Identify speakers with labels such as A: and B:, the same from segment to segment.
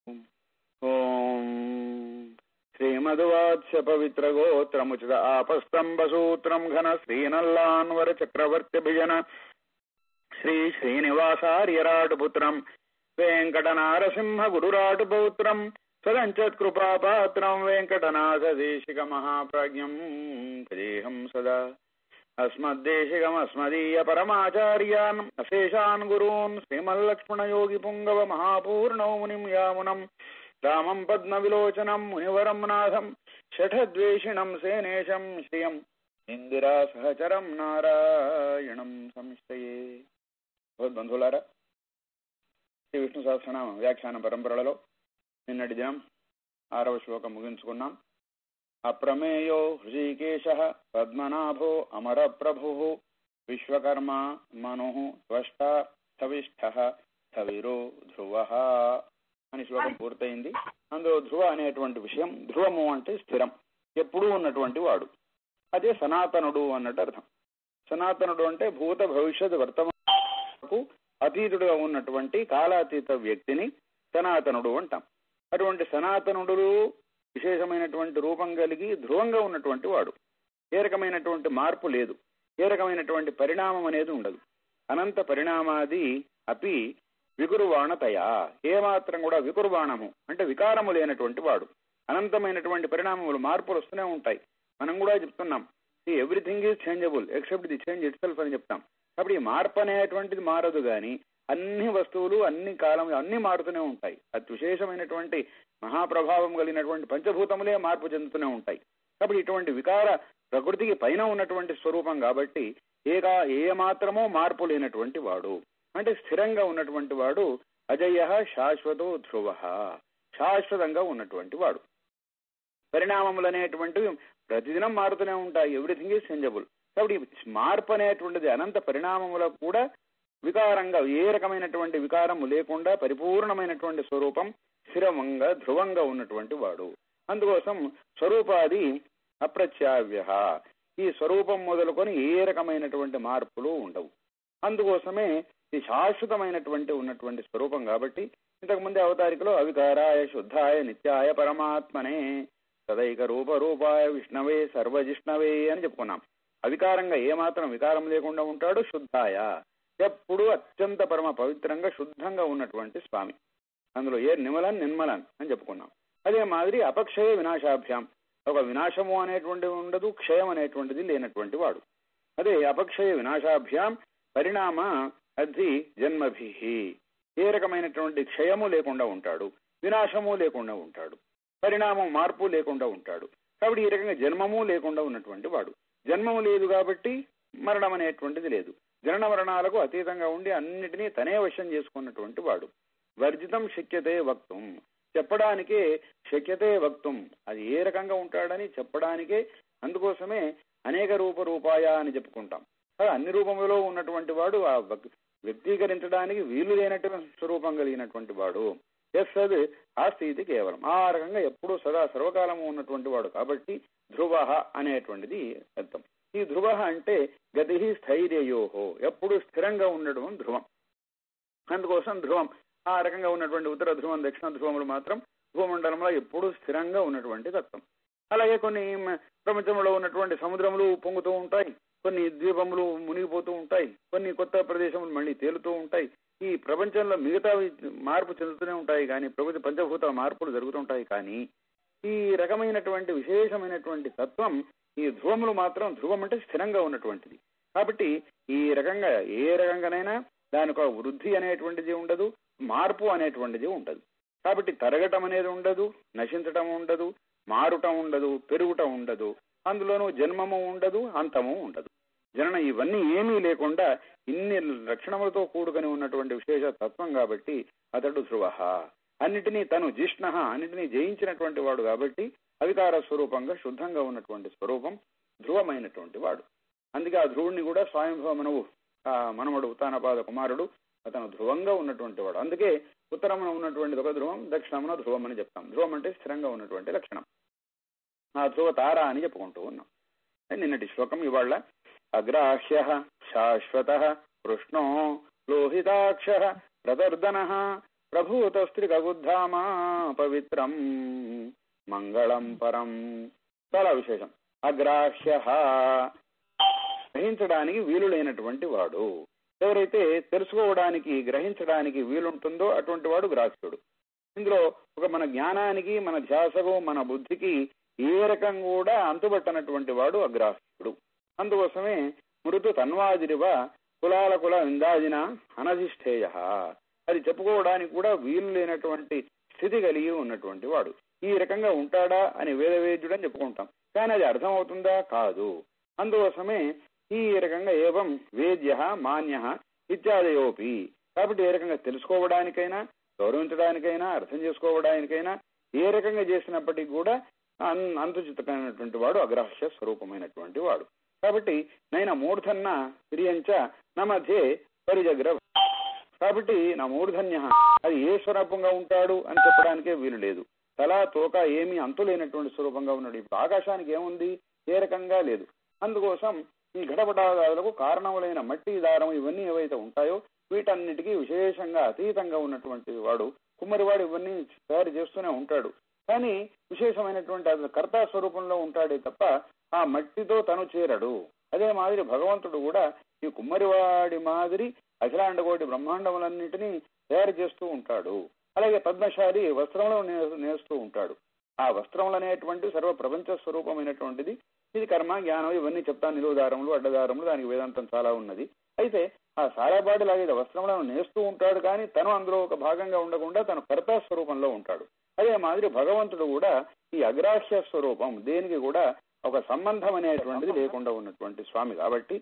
A: ఓం శ్రీమద్వాత్స్య పవిత్రగోత్రముచిత ఆపస్తంభసూత్రం ఘన శ్రీనల్లాన్వర చక్రవర్తిభిజన శ్రీ శ్రీనివాసార్యరాటుపుత్రం వెంకటనారసింహ గురురాటు పౌత్రం సదంచత్కృపాపాత్రం వెంకటనాథదేశిక మహాప్రాజ్ఞం దేహం సదా అస్మద్దేశికమస్మదీయ పరమాచార్యాన్ అశేషాన్ గురూన్ శ్రీమల్లక్ష్మణయోగి పుంగవ మహాపూర్ణౌ మునిం యామునం రామం పద్మవిలోచనం మునివరం నాథం షఠద్వేషిణం సేనేశం శ్రియం ఇందిరా సహచరం నారాయణం సంస్థయే బంధువులారా శ్రీ విష్ణు సహస్రనామ వ్యాఖ్యాన పరంపరలలో నిన్నటి దినం ఆరవ శ్లోకం ముగించుకున్నాం అప్రమేయో హృషికేశ పద్మనాభో అమర ప్రభు విశ్వకర్మ మను త్వష్ట స్థవిష్ఠ స్థవిరో ధ్రువ అని శ్లోకం పూర్తయింది అందులో ధ్రువ అనేటువంటి విషయం ధ్రువము అంటే స్థిరం ఎప్పుడూ ఉన్నటువంటి వాడు అదే సనాతనుడు అన్నట్టు అర్థం సనాతనుడు అంటే భూత భవిష్యత్ వర్తమానకు అతీతుడుగా ఉన్నటువంటి కాలాతీత వ్యక్తిని సనాతనుడు అంటాం అటువంటి సనాతనుడు విశేషమైనటువంటి రూపం కలిగి ధ్రువంగా ఉన్నటువంటి వాడు ఏ రకమైనటువంటి మార్పు లేదు ఏ రకమైనటువంటి పరిణామం అనేది ఉండదు అనంత పరిణామాది అపి వికురువాణతయా ఏమాత్రం కూడా వికురువాణము అంటే వికారము లేనటువంటి వాడు అనంతమైనటువంటి పరిణామములు మార్పులు వస్తూనే ఉంటాయి మనం కూడా చెప్తున్నాం everything is changeable except the change itself అని చెప్తాం కాబట్టి ఈ మార్పు అనేటువంటిది మారదు కానీ అన్ని వస్తువులు అన్ని కాలం అన్ని మారుతూనే ఉంటాయి అతి విశేషమైనటువంటి మహాప్రభావం కలిగినటువంటి పంచభూతములే మార్పు చెందుతూనే ఉంటాయి కాబట్టి ఇటువంటి వికార ప్రకృతికి పైన ఉన్నటువంటి స్వరూపం కాబట్టి ఏగా ఏ మాత్రమో మార్పు లేనటువంటి వాడు అంటే స్థిరంగా ఉన్నటువంటి వాడు అజయ శాశ్వతో ధ్రువ శాశ్వతంగా ఉన్నటువంటి వాడు పరిణామములు అనేటువంటివి ప్రతిదినం మారుతూనే ఉంటాయి ఎవ్రీథింగ్ ఈజ్ చేంజబుల్ కాబట్టి మార్పు అనేటువంటిది అనంత పరిణామములకు కూడా వికారంగా ఏ రకమైనటువంటి వికారము లేకుండా పరిపూర్ణమైనటువంటి స్వరూపం స్థిరంగా ధ్రువంగా ఉన్నటువంటి వాడు అందుకోసం స్వరూపాది అప్రత్యావ్య ఈ స్వరూపం మొదలుకొని ఏ రకమైనటువంటి మార్పులు ఉండవు అందుకోసమే ఇది శాశ్వతమైనటువంటి ఉన్నటువంటి స్వరూపం కాబట్టి ఇంతకుముందే అవతారికలో అవికారాయ శుద్ధాయ నిత్యాయ పరమాత్మనే సదైక రూప రూపాయ విష్ణవే సర్వజిష్ణవే అని చెప్పుకున్నాం అవికారంగా ఏమాత్రం వికారం లేకుండా ఉంటాడు శుద్ధాయ ఎప్పుడు అత్యంత పరమ పవిత్రంగా శుద్ధంగా ఉన్నటువంటి స్వామి అందులో ఏ నిమలన్ నిర్మలన్ అని చెప్పుకున్నాం అదే మాదిరి అపక్షయ వినాశాభ్యాం ఒక వినాశము అనేటువంటిది ఉండదు క్షయం అనేటువంటిది లేనటువంటి వాడు అదే అపక్షయ వినాశాభ్యాం పరిణామ అద్ధి జన్మభి ఏ రకమైనటువంటి క్షయము లేకుండా ఉంటాడు వినాశము లేకుండా ఉంటాడు పరిణామం మార్పు లేకుండా ఉంటాడు కాబట్టి ఈ రకంగా జన్మము లేకుండా ఉన్నటువంటి వాడు జన్మము లేదు కాబట్టి మరణం అనేటువంటిది లేదు జనన మరణాలకు అతీతంగా ఉండి అన్నిటినీ తనే వశం చేసుకున్నటువంటి వాడు వర్జితం శక్యతే వక్తం చెప్పడానికే శక్యతే వక్తం అది ఏ రకంగా ఉంటాడని చెప్పడానికే అందుకోసమే అనేక రూప రూపాయ అని చెప్పుకుంటాం అన్ని రూపములో ఉన్నటువంటి వాడు ఆ వ్యక్తీకరించడానికి వీలు లేనటువంటి స్వరూపం కలిగినటువంటి వాడు ఎస్ అది ఆస్తి ఇది కేవలం ఆ రకంగా ఎప్పుడూ సదా సర్వకాలము ఉన్నటువంటి వాడు కాబట్టి ధ్రువ అనేటువంటిది అర్థం ఈ ధ్రువ అంటే గతి స్థైర్యయోహో ఎప్పుడు స్థిరంగా ఉండడం ధ్రువం అందుకోసం ధ్రువం ఆ రకంగా ఉన్నటువంటి ఉత్తర ధ్రువం దక్షిణ ధ్రువములు మాత్రం భూమండలంలో ఎప్పుడూ స్థిరంగా ఉన్నటువంటి తత్వం అలాగే కొన్ని ప్రపంచంలో ఉన్నటువంటి సముద్రములు పొంగుతూ ఉంటాయి కొన్ని ద్వీపములు మునిగిపోతూ ఉంటాయి కొన్ని కొత్త ప్రదేశములు మళ్ళీ తేలుతూ ఉంటాయి ఈ ప్రపంచంలో మిగతా మార్పు చెందుతూనే ఉంటాయి కానీ ప్రకృతి పంచభూత మార్పులు జరుగుతుంటాయి కానీ ఈ రకమైనటువంటి విశేషమైనటువంటి తత్వం ఈ ధ్రువములు మాత్రం ధ్రువం అంటే స్థిరంగా ఉన్నటువంటిది కాబట్టి ఈ రకంగా ఏ రకంగానైనా దానికి ఒక వృద్ధి అనేటువంటిది ఉండదు మార్పు అనేటువంటిది ఉండదు కాబట్టి తరగటం అనేది ఉండదు నశించటం ఉండదు మారుటం ఉండదు పెరుగుటం ఉండదు అందులోనూ జన్మము ఉండదు అంతము ఉండదు జనన ఇవన్నీ ఏమీ లేకుండా ఇన్ని లక్షణములతో కూడుకొని ఉన్నటువంటి విశేష తత్వం కాబట్టి అతడు ధ్రువ అన్నిటినీ తను జిష్ణ అన్నిటినీ జయించినటువంటి వాడు కాబట్టి అవికార స్వరూపంగా శుద్ధంగా ఉన్నటువంటి స్వరూపం ధ్రువమైనటువంటి వాడు అందుకే ఆ ధ్రువుణ్ణి కూడా స్వయంభవ మనవు మనవడు ఉత్తానపాద కుమారుడు అతను ధ్రువంగా ఉన్నటువంటి వాడు అందుకే ఉత్తరమున ఉన్నటువంటిది ఒక ధ్రువం దక్షిణమున ధ్రువం అని చెప్తాం ధ్రువం అంటే స్థిరంగా ఉన్నటువంటి లక్షణం ఆ ధ్రువ తార అని చెప్పుకుంటూ ఉన్నాం నిన్నటి శ్లోకం ఇవాళ అగ్రాహ్య శాశ్వత కృష్ణో లోహితాక్ష ప్రదర్దన ప్రభూతస్త్రికబుద్ధామా పవిత్రం మంగళం పరం చాలా విశేషం అగ్రాహ్య గ్రహించడానికి వీలు లేనటువంటి వాడు ఎవరైతే తెలుసుకోవడానికి గ్రహించడానికి వీలుంటుందో అటువంటి వాడు గ్రాహ్యుడు ఇందులో ఒక మన జ్ఞానానికి మన ధ్యాసకు మన బుద్ధికి ఏ రకం కూడా అంతుబట్టనటువంటి వాడు అగ్రాహ్యుడు అందుకోసమే మృతు తన్వాదిరివ కులాల కుల విందాదిన అనధిష్ఠేయ అది చెప్పుకోవడానికి కూడా వీలు లేనటువంటి స్థితి కలిగి ఉన్నటువంటి వాడు ఈ రకంగా ఉంటాడా అని వేదవేద్యుడు అని చెప్పుకుంటాం కానీ అది అర్థమవుతుందా కాదు అందుకోసమే ఈ రకంగా ఏవం వేద్య మాన్య ఇత్యాదయోపి కాబట్టి ఏ రకంగా తెలుసుకోవడానికైనా గౌరవించడానికైనా అర్థం చేసుకోవడానికైనా ఏ రకంగా చేసినప్పటికీ కూడా అన్- అంతుచితమైనటువంటి వాడు అగ్రహ్య స్వరూపమైనటువంటి వాడు కాబట్టి నైనా మూర్ధన్న ప్రియంచ నా మధ్య పరిజగ్ర కాబట్టి నా మూర్ధన్య అది ఏ స్వరూపంగా ఉంటాడు అని చెప్పడానికే వీలు లేదు తల తోక ఏమీ అంతులేనటువంటి స్వరూపంగా ఉన్నాడు ఇప్పుడు ఆకాశానికి ఏముంది ఏ రకంగా లేదు అందుకోసం ఈ ఘటపటాదాలకు కారణములైన మట్టి దారం ఇవన్నీ ఏవైతే ఉంటాయో వీటన్నిటికీ విశేషంగా అతీతంగా ఉన్నటువంటి వాడు కుమ్మరివాడు ఇవన్నీ తయారు చేస్తూనే ఉంటాడు కానీ విశేషమైనటువంటి అతను కర్తా స్వరూపంలో ఉంటాడే తప్ప ఆ మట్టితో తను చేరడు అదే మాదిరి భగవంతుడు కూడా ఈ కుమ్మరివాడి మాదిరి అఖిలాండకోటి బ్రహ్మాండములన్నిటినీ తయారు చేస్తూ ఉంటాడు అలాగే పద్మశాలి వస్త్రంలో నే- నేస్తూ ఉంటాడు ఆ వస్త్రములు అనేటువంటి సర్వ ప్రపంచ స్వరూపమైనటువంటిది ఇది కర్మ జ్ఞానం ఇవన్నీ చెప్తాను నిలువుదారములు అడ్డదారములు దానికి వేదాంతం చాలా ఉన్నది అయితే ఆ సారాబాడి లాగే వస్త్రములను నేస్తూ ఉంటాడు కానీ తను అందులో ఒక భాగంగా ఉండకుండా తను కర్తా స్వరూపంలో ఉంటాడు అదే మాదిరి భగవంతుడు కూడా ఈ అగ్రాహ్య స్వరూపం దేనికి కూడా ఒక సంబంధం అనేటువంటిది లేకుండా ఉన్నటువంటి స్వామి కాబట్టి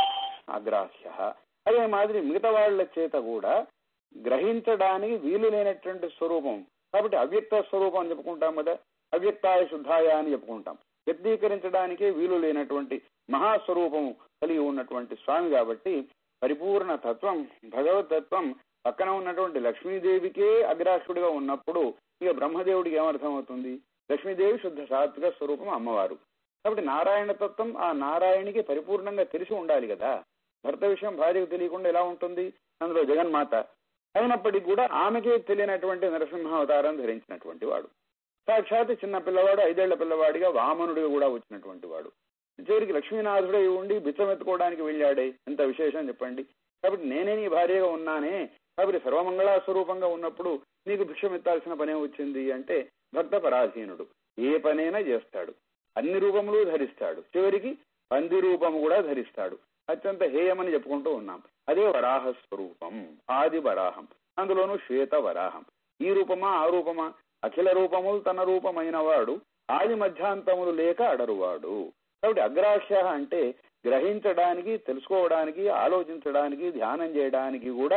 A: అగ్రాహ్య అదే మాదిరి మిగతా వాళ్ళ చేత కూడా గ్రహించడానికి వీలు లేనటువంటి స్వరూపం కాబట్టి అవ్యక్త స్వరూపం అని చెప్పుకుంటాం కదా అవ్యక్తాయ శుద్ధాయ అని చెప్పుకుంటాం వ్యక్తీకరించడానికే వీలు లేనటువంటి మహాస్వరూపం కలిగి ఉన్నటువంటి స్వామి కాబట్టి పరిపూర్ణ తత్వం భగవతత్వం పక్కన ఉన్నటువంటి లక్ష్మీదేవికే అగ్రాహ్యుడిగా ఉన్నప్పుడు ఇక బ్రహ్మదేవుడికి ఏమర్థం అవుతుంది లక్ష్మీదేవి శుద్ధ సాత్విక స్వరూపం అమ్మవారు కాబట్టి నారాయణ తత్వం ఆ నారాయణికి పరిపూర్ణంగా తెలిసి ఉండాలి కదా భర్త విషయం భార్యకు తెలియకుండా ఎలా ఉంటుంది అందులో జగన్మాత అయినప్పటికీ కూడా ఆమెకే తెలియనటువంటి నరసింహావతారం ధరించినటువంటి వాడు సాక్షాత్ చిన్న పిల్లవాడు ఐదేళ్ల పిల్లవాడిగా వామనుడిగా కూడా వచ్చినటువంటి వాడు చివరికి లక్ష్మీనాథుడై ఉండి బిచ్చమెత్తుకోవడానికి వెళ్ళాడే ఎంత విశేషం చెప్పండి కాబట్టి నేనే నీ భార్యగా ఉన్నానే కాబట్టి సర్వమంగళా స్వరూపంగా ఉన్నప్పుడు నీకు భిక్షమెత్తాల్సిన పనే వచ్చింది అంటే భక్త పరాధీనుడు ఏ పనైనా చేస్తాడు అన్ని రూపములు ధరిస్తాడు చివరికి పంది రూపము కూడా ధరిస్తాడు అత్యంత హేయమని చెప్పుకుంటూ ఉన్నాం అదే వరాహ స్వరూపం ఆది వరాహం అందులోనూ శ్వేత వరాహం ఈ రూపమా ఆ రూపమా అఖిల రూపములు తన రూపమైన వాడు ఆది మధ్యాంతములు లేక అడరువాడు కాబట్టి అగ్రాహ్య అంటే గ్రహించడానికి తెలుసుకోవడానికి ఆలోచించడానికి ధ్యానం చేయడానికి కూడా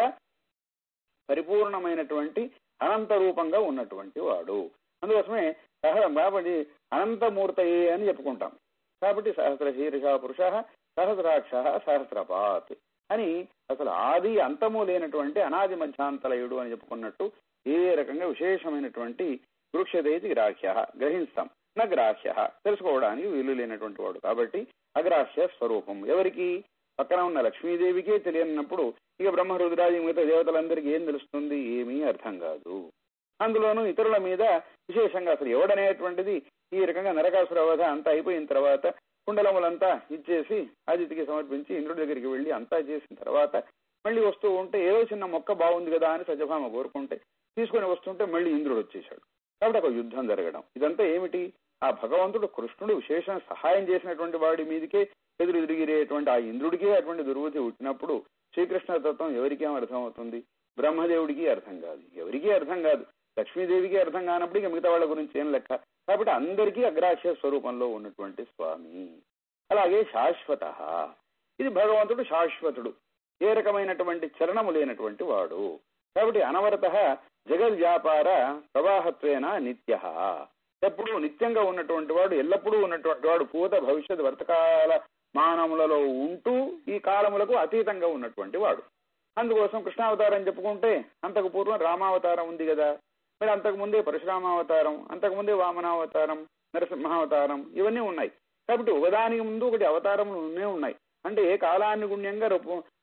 A: పరిపూర్ణమైనటువంటి అనంత రూపంగా ఉన్నటువంటి వాడు అందుకోసమే సహ కాబట్టి అనంతమూర్తయే అని చెప్పుకుంటాం కాబట్టి సహస్ర శీర్ష పురుష సహస్రాక్ష సహస్రపాత్ అని అసలు ఆది అంతము లేనటువంటి అనాది మధ్యాంతలయుడు అని చెప్పుకున్నట్టు ఏ రకంగా విశేషమైనటువంటి వృక్షదైతి గ్రాహ్య గ్రహిస్తాం నా గ్రాహ్య తెలుసుకోవడానికి వీలు లేనటువంటి వాడు కాబట్టి అగ్రాహ్య స్వరూపం ఎవరికి పక్కన ఉన్న లక్ష్మీదేవికే తెలియనప్పుడు ఇక బ్రహ్మ రుద్రాది మిగతా దేవతలందరికీ ఏం తెలుస్తుంది ఏమీ అర్థం కాదు అందులోనూ ఇతరుల మీద విశేషంగా అసలు ఎవడనేటువంటిది ఈ రకంగా నరకాసుర వధ అంతా అయిపోయిన తర్వాత కుండలములంతా ఇచ్చేసి ఆదితికి సమర్పించి ఇంద్రుడి దగ్గరికి వెళ్ళి అంతా చేసిన తర్వాత మళ్ళీ వస్తూ ఉంటే ఏదో చిన్న మొక్క బాగుంది కదా అని సత్యభామ కోరుకుంటే తీసుకొని వస్తుంటే మళ్ళీ ఇంద్రుడు వచ్చేశాడు కాబట్టి ఒక యుద్ధం జరగడం ఇదంతా ఏమిటి ఆ భగవంతుడు కృష్ణుడు విశేషం సహాయం చేసినటువంటి వాడి మీదకే ఎదురు ఎదురుగిరేటువంటి ఆ ఇంద్రుడికే అటువంటి దుర్బుద్ధి పుట్టినప్పుడు శ్రీకృష్ణ తత్వం ఎవరికేం అర్థం అవుతుంది బ్రహ్మదేవుడికి అర్థం కాదు ఎవరికీ అర్థం కాదు లక్ష్మీదేవికి అర్థం కానప్పుడు ఇక మిగతా వాళ్ళ గురించి ఏం లెక్క కాబట్టి అందరికీ అగ్రాహ్య స్వరూపంలో ఉన్నటువంటి స్వామి అలాగే శాశ్వత ఇది భగవంతుడు శాశ్వతుడు ఏ రకమైనటువంటి చరణము లేనటువంటి వాడు కాబట్టి అనవరత జగద్వ్యాపార ప్రవాహత్వేన నిత్య ఎప్పుడు నిత్యంగా ఉన్నటువంటి వాడు ఎల్లప్పుడూ ఉన్నటువంటి వాడు భూత భవిష్యత్ వర్తకాల మానములలో ఉంటూ ఈ కాలములకు అతీతంగా ఉన్నటువంటి వాడు అందుకోసం కృష్ణావతారం చెప్పుకుంటే అంతకు పూర్వం రామావతారం ఉంది కదా మరి అంతకు ముందే పరశురామావతారం అంతకు ముందే వామనావతారం నరసింహావతారం ఇవన్నీ ఉన్నాయి కాబట్టి ఒకదానికి ముందు ఒకటి అవతారములు ఉన్నే ఉన్నాయి అంటే ఏ కాలాన్ని గుణ్యంగా రూపం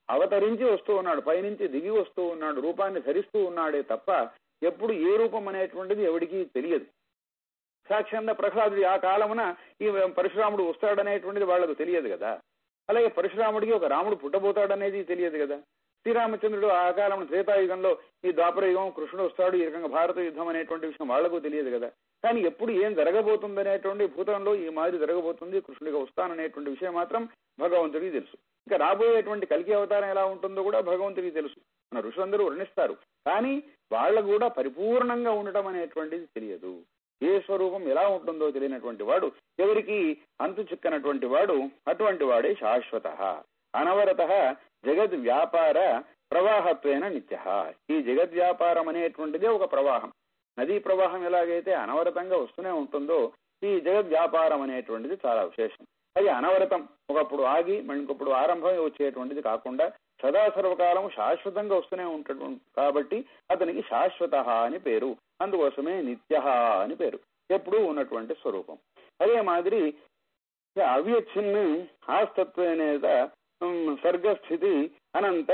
A: అవతరించి వస్తూ ఉన్నాడు పైనుంచి దిగి వస్తూ ఉన్నాడు రూపాన్ని ధరిస్తూ ఉన్నాడే తప్ప ఎప్పుడు ఏ రూపం అనేటువంటిది ఎవడికి తెలియదు సాక్షాంత ప్రహ్లాదుడి ఆ కాలమున ఈ పరశురాముడు వస్తాడనేటువంటిది వాళ్ళకు తెలియదు కదా అలాగే పరశురాముడికి ఒక రాముడు పుట్టబోతాడనేది తెలియదు కదా శ్రీరామచంద్రుడు ఆ కాలం త్రేతాయుగంలో ఈ ద్వాపరయుగం కృష్ణుడు వస్తాడు ఈ రకంగా భారత యుద్ధం అనేటువంటి విషయం వాళ్లకు తెలియదు కదా కానీ ఎప్పుడు ఏం జరగబోతుంది అనేటువంటి భూతంలో ఈ మాదిరి జరగబోతుంది కృష్ణుడిగా వస్తాననేటువంటి విషయం మాత్రం భగవంతుడికి తెలుసు ఇంకా రాబోయేటువంటి కలికి అవతారం ఎలా ఉంటుందో కూడా భగవంతుడికి తెలుసు మన ఋషులందరూ వర్ణిస్తారు కానీ వాళ్ళకు కూడా పరిపూర్ణంగా ఉండటం అనేటువంటిది తెలియదు ఏ స్వరూపం ఎలా ఉంటుందో తెలియనటువంటి వాడు ఎవరికి అంతు చిక్కనటువంటి వాడు అటువంటి వాడే శాశ్వత అనవరత జగద్ వ్యాపార ప్రవాహత్వేన నిత్య ఈ జగద్ వ్యాపారం అనేటువంటిదే ఒక ప్రవాహం నదీ ప్రవాహం ఎలాగైతే అనవరతంగా వస్తూనే ఉంటుందో ఈ జగద్ వ్యాపారం అనేటువంటిది చాలా విశేషం అది అనవరతం ఒకప్పుడు ఆగి మళ్ళీ ఇంకొప్పుడు ఆరంభం వచ్చేటువంటిది కాకుండా సదా సర్వకాలం శాశ్వతంగా వస్తూనే ఉంటాడు కాబట్టి అతనికి శాశ్వత అని పేరు అందుకోసమే నిత్య అని పేరు ఎప్పుడూ ఉన్నటువంటి స్వరూపం అదే మాదిరి అవ్యచ్ఛిన్న ఆస్తత్వనేద సర్గస్థితి అనంత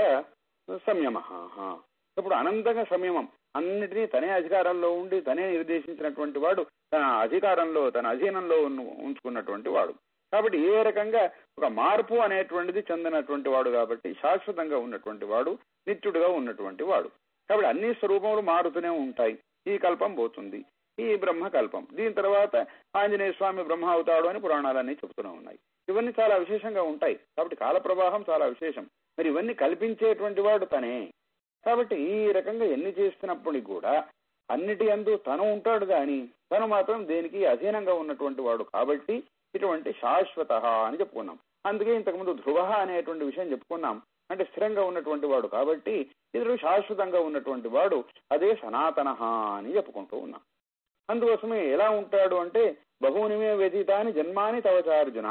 A: సంయమ ఇప్పుడు అనంతంగా సంయమం అన్నిటినీ తనే అధికారంలో ఉండి తనే నిర్దేశించినటువంటి వాడు తన అధికారంలో తన అధీనంలో ఉంచుకున్నటువంటి వాడు కాబట్టి ఏ రకంగా ఒక మార్పు అనేటువంటిది చెందినటువంటి వాడు కాబట్టి శాశ్వతంగా ఉన్నటువంటి వాడు నిత్యుడుగా ఉన్నటువంటి వాడు కాబట్టి అన్ని స్వరూపములు మారుతూనే ఉంటాయి ఈ కల్పం పోతుంది ఈ బ్రహ్మ కల్పం దీని తర్వాత ఆంజనేయ స్వామి బ్రహ్మ అవుతాడు అని పురాణాలన్నీ చెబుతూనే ఉన్నాయి ఇవన్నీ చాలా విశేషంగా ఉంటాయి కాబట్టి కాల ప్రవాహం చాలా విశేషం మరి ఇవన్నీ కల్పించేటువంటి వాడు తనే కాబట్టి ఈ రకంగా ఎన్ని చేస్తున్నప్పటికీ కూడా అన్నిటి అందు తను ఉంటాడు గాని తను మాత్రం దేనికి అధీనంగా ఉన్నటువంటి వాడు కాబట్టి ఇటువంటి శాశ్వత అని చెప్పుకున్నాం అందుకే ఇంతకుముందు ధ్రువ అనేటువంటి విషయం చెప్పుకున్నాం అంటే స్థిరంగా ఉన్నటువంటి వాడు కాబట్టి ఇతడు శాశ్వతంగా ఉన్నటువంటి వాడు అదే సనాతన అని చెప్పుకుంటూ ఉన్నాం అందుకోసమే ఎలా ఉంటాడు అంటే బహునిమే వ్యతీతాని జన్మాని తవచార్జున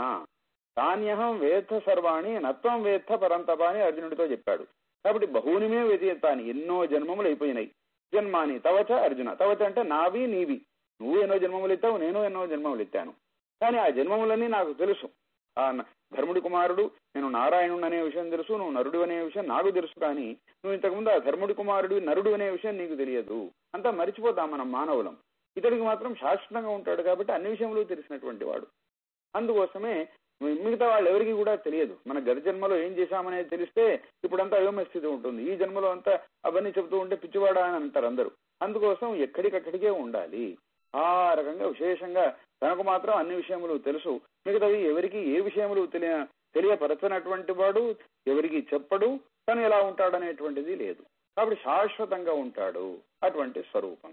A: తాన్యహం వేత్త సర్వాణి నత్వం వేత్త పరంతప అని అర్జునుడితో చెప్పాడు కాబట్టి బహునిమే వ్యతీతాని ఎన్నో జన్మములు అయిపోయినాయి జన్మాని తవచ అర్జున తవచ అంటే నావి నీవి నువ్వు ఎన్నో జన్మములు ఎత్తావు నేను ఎన్నో జన్మములు ఎత్తాను కానీ ఆ జన్మములన్నీ నాకు తెలుసు ఆ ధర్ముడి కుమారుడు నేను నారాయణుడు అనే విషయం తెలుసు నువ్వు నరుడు అనే విషయం నాకు తెలుసు కానీ నువ్వు ఇంతకుముందు ఆ ధర్ముడి కుమారుడు నరుడు అనే విషయం నీకు తెలియదు అంతా మరిచిపోతాం మనం మానవులం ఇతడికి మాత్రం శాశ్వతంగా ఉంటాడు కాబట్టి అన్ని విషయములు తెలిసినటువంటి వాడు అందుకోసమే మిగతా వాళ్ళు ఎవరికి కూడా తెలియదు మన గత జన్మలో ఏం చేశామనేది తెలిస్తే ఇప్పుడంతా అయోమ స్థితి ఉంటుంది ఈ జన్మలో అంతా అవన్నీ చెబుతూ ఉంటే పిచ్చివాడా అని అంటారు అందరూ అందుకోసం ఎక్కడికక్కడికే ఉండాలి ఆ రకంగా విశేషంగా తనకు మాత్రం అన్ని విషయములు తెలుసు మిగతావి ఎవరికి ఏ విషయములు తెలియ తెలియపరచనటువంటి వాడు ఎవరికి చెప్పడు తను ఎలా ఉంటాడనేటువంటిది లేదు కాబట్టి శాశ్వతంగా ఉంటాడు అటువంటి స్వరూపం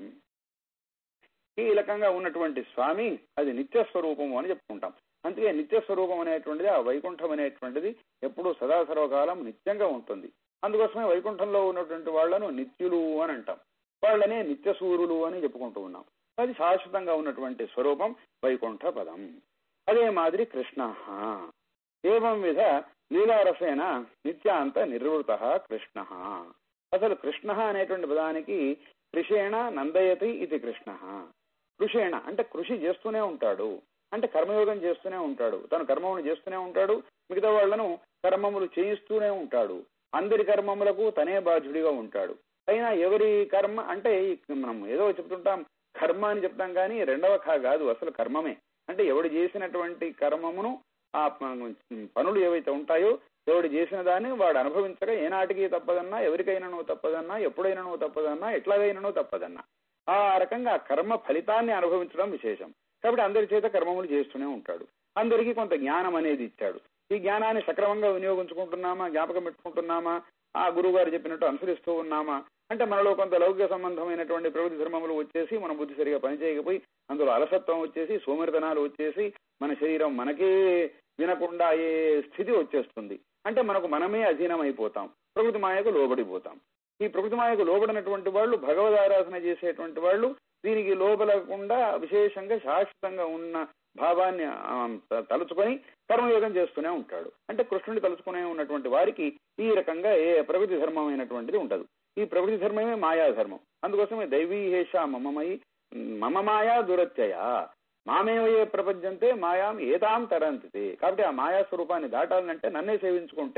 A: కీలకంగా ఉన్నటువంటి స్వామి అది నిత్య స్వరూపము అని చెప్పుకుంటాం అందుకే నిత్య స్వరూపం అనేటువంటిది ఆ వైకుంఠం అనేటువంటిది ఎప్పుడూ సదా సర్వకాలం నిత్యంగా ఉంటుంది అందుకోసమే వైకుంఠంలో ఉన్నటువంటి వాళ్లను నిత్యులు అని అంటాం వాళ్ళనే నిత్య సూర్యులు అని చెప్పుకుంటూ ఉన్నాం అది శాశ్వతంగా ఉన్నటువంటి స్వరూపం వైకుంఠ పదం అదే మాదిరి కృష్ణ ఏవం విధ లీలారసేన నిత్యాంత నిర్వృత కృష్ణ అసలు కృష్ణ అనేటువంటి పదానికి కృషేణ నందయతి ఇది కృష్ణ కృషేణ అంటే కృషి చేస్తూనే ఉంటాడు అంటే కర్మయోగం చేస్తూనే ఉంటాడు తను కర్మములు చేస్తూనే ఉంటాడు మిగతా వాళ్లను కర్మములు చేయిస్తూనే ఉంటాడు అందరి కర్మములకు తనే బాధ్యుడిగా ఉంటాడు అయినా ఎవరి కర్మ అంటే మనం ఏదో చెప్తుంటాం కర్మ అని చెప్తాం కానీ రెండవ ఖా కాదు అసలు కర్మమే అంటే ఎవడు చేసినటువంటి కర్మమును ఆ పనులు ఏవైతే ఉంటాయో ఎవడు చేసిన దాన్ని వాడు అనుభవించక ఏనాటికి తప్పదన్నా ఎవరికైనానో తప్పదన్నా ఎప్పుడైనానో తప్పదన్నా ఎట్లాగైనానో తప్పదన్నా ఆ రకంగా కర్మ ఫలితాన్ని అనుభవించడం విశేషం కాబట్టి అందరి చేత కర్మములు చేస్తూనే ఉంటాడు అందరికీ కొంత జ్ఞానం అనేది ఇచ్చాడు ఈ జ్ఞానాన్ని సక్రమంగా వినియోగించుకుంటున్నామా జ్ఞాపకం పెట్టుకుంటున్నామా ఆ గురువు గారు చెప్పినట్టు అనుసరిస్తూ ఉన్నామా అంటే మనలో కొంత లౌకిక సంబంధమైనటువంటి ప్రవృత్తి ధర్మములు వచ్చేసి మన బుద్ధి సరిగా పనిచేయకపోయి అందులో అలసత్వం వచ్చేసి సోమరితనాలు వచ్చేసి మన శరీరం మనకే వినకుండా అయ్యే స్థితి వచ్చేస్తుంది అంటే మనకు మనమే అధీనం అయిపోతాం ప్రకృతి మాయకు లోబడిపోతాం ఈ ప్రకృతి మాయకు లోబడినటువంటి వాళ్ళు భగవద్ ఆరాధన చేసేటువంటి వాళ్ళు దీనికి లోబలకుండా విశేషంగా శాశ్వతంగా ఉన్న భావాన్ని తలుచుకొని కర్మయోగం చేస్తూనే ఉంటాడు అంటే కృష్ణుని తలుచుకునే ఉన్నటువంటి వారికి ఈ రకంగా ఏ ప్రకృతి ధర్మమైనటువంటిది ఉండదు ఈ ప్రకృతి ధర్మమే మాయాధర్మం అందుకోసమే దైవీహేష మమమై మమ మాయా దురత్యయ మామేవయే ప్రపంచంతే మాయాం ఏతాం తరంతితే కాబట్టి ఆ మాయా స్వరూపాన్ని దాటాలంటే నన్నే సేవించుకుంటే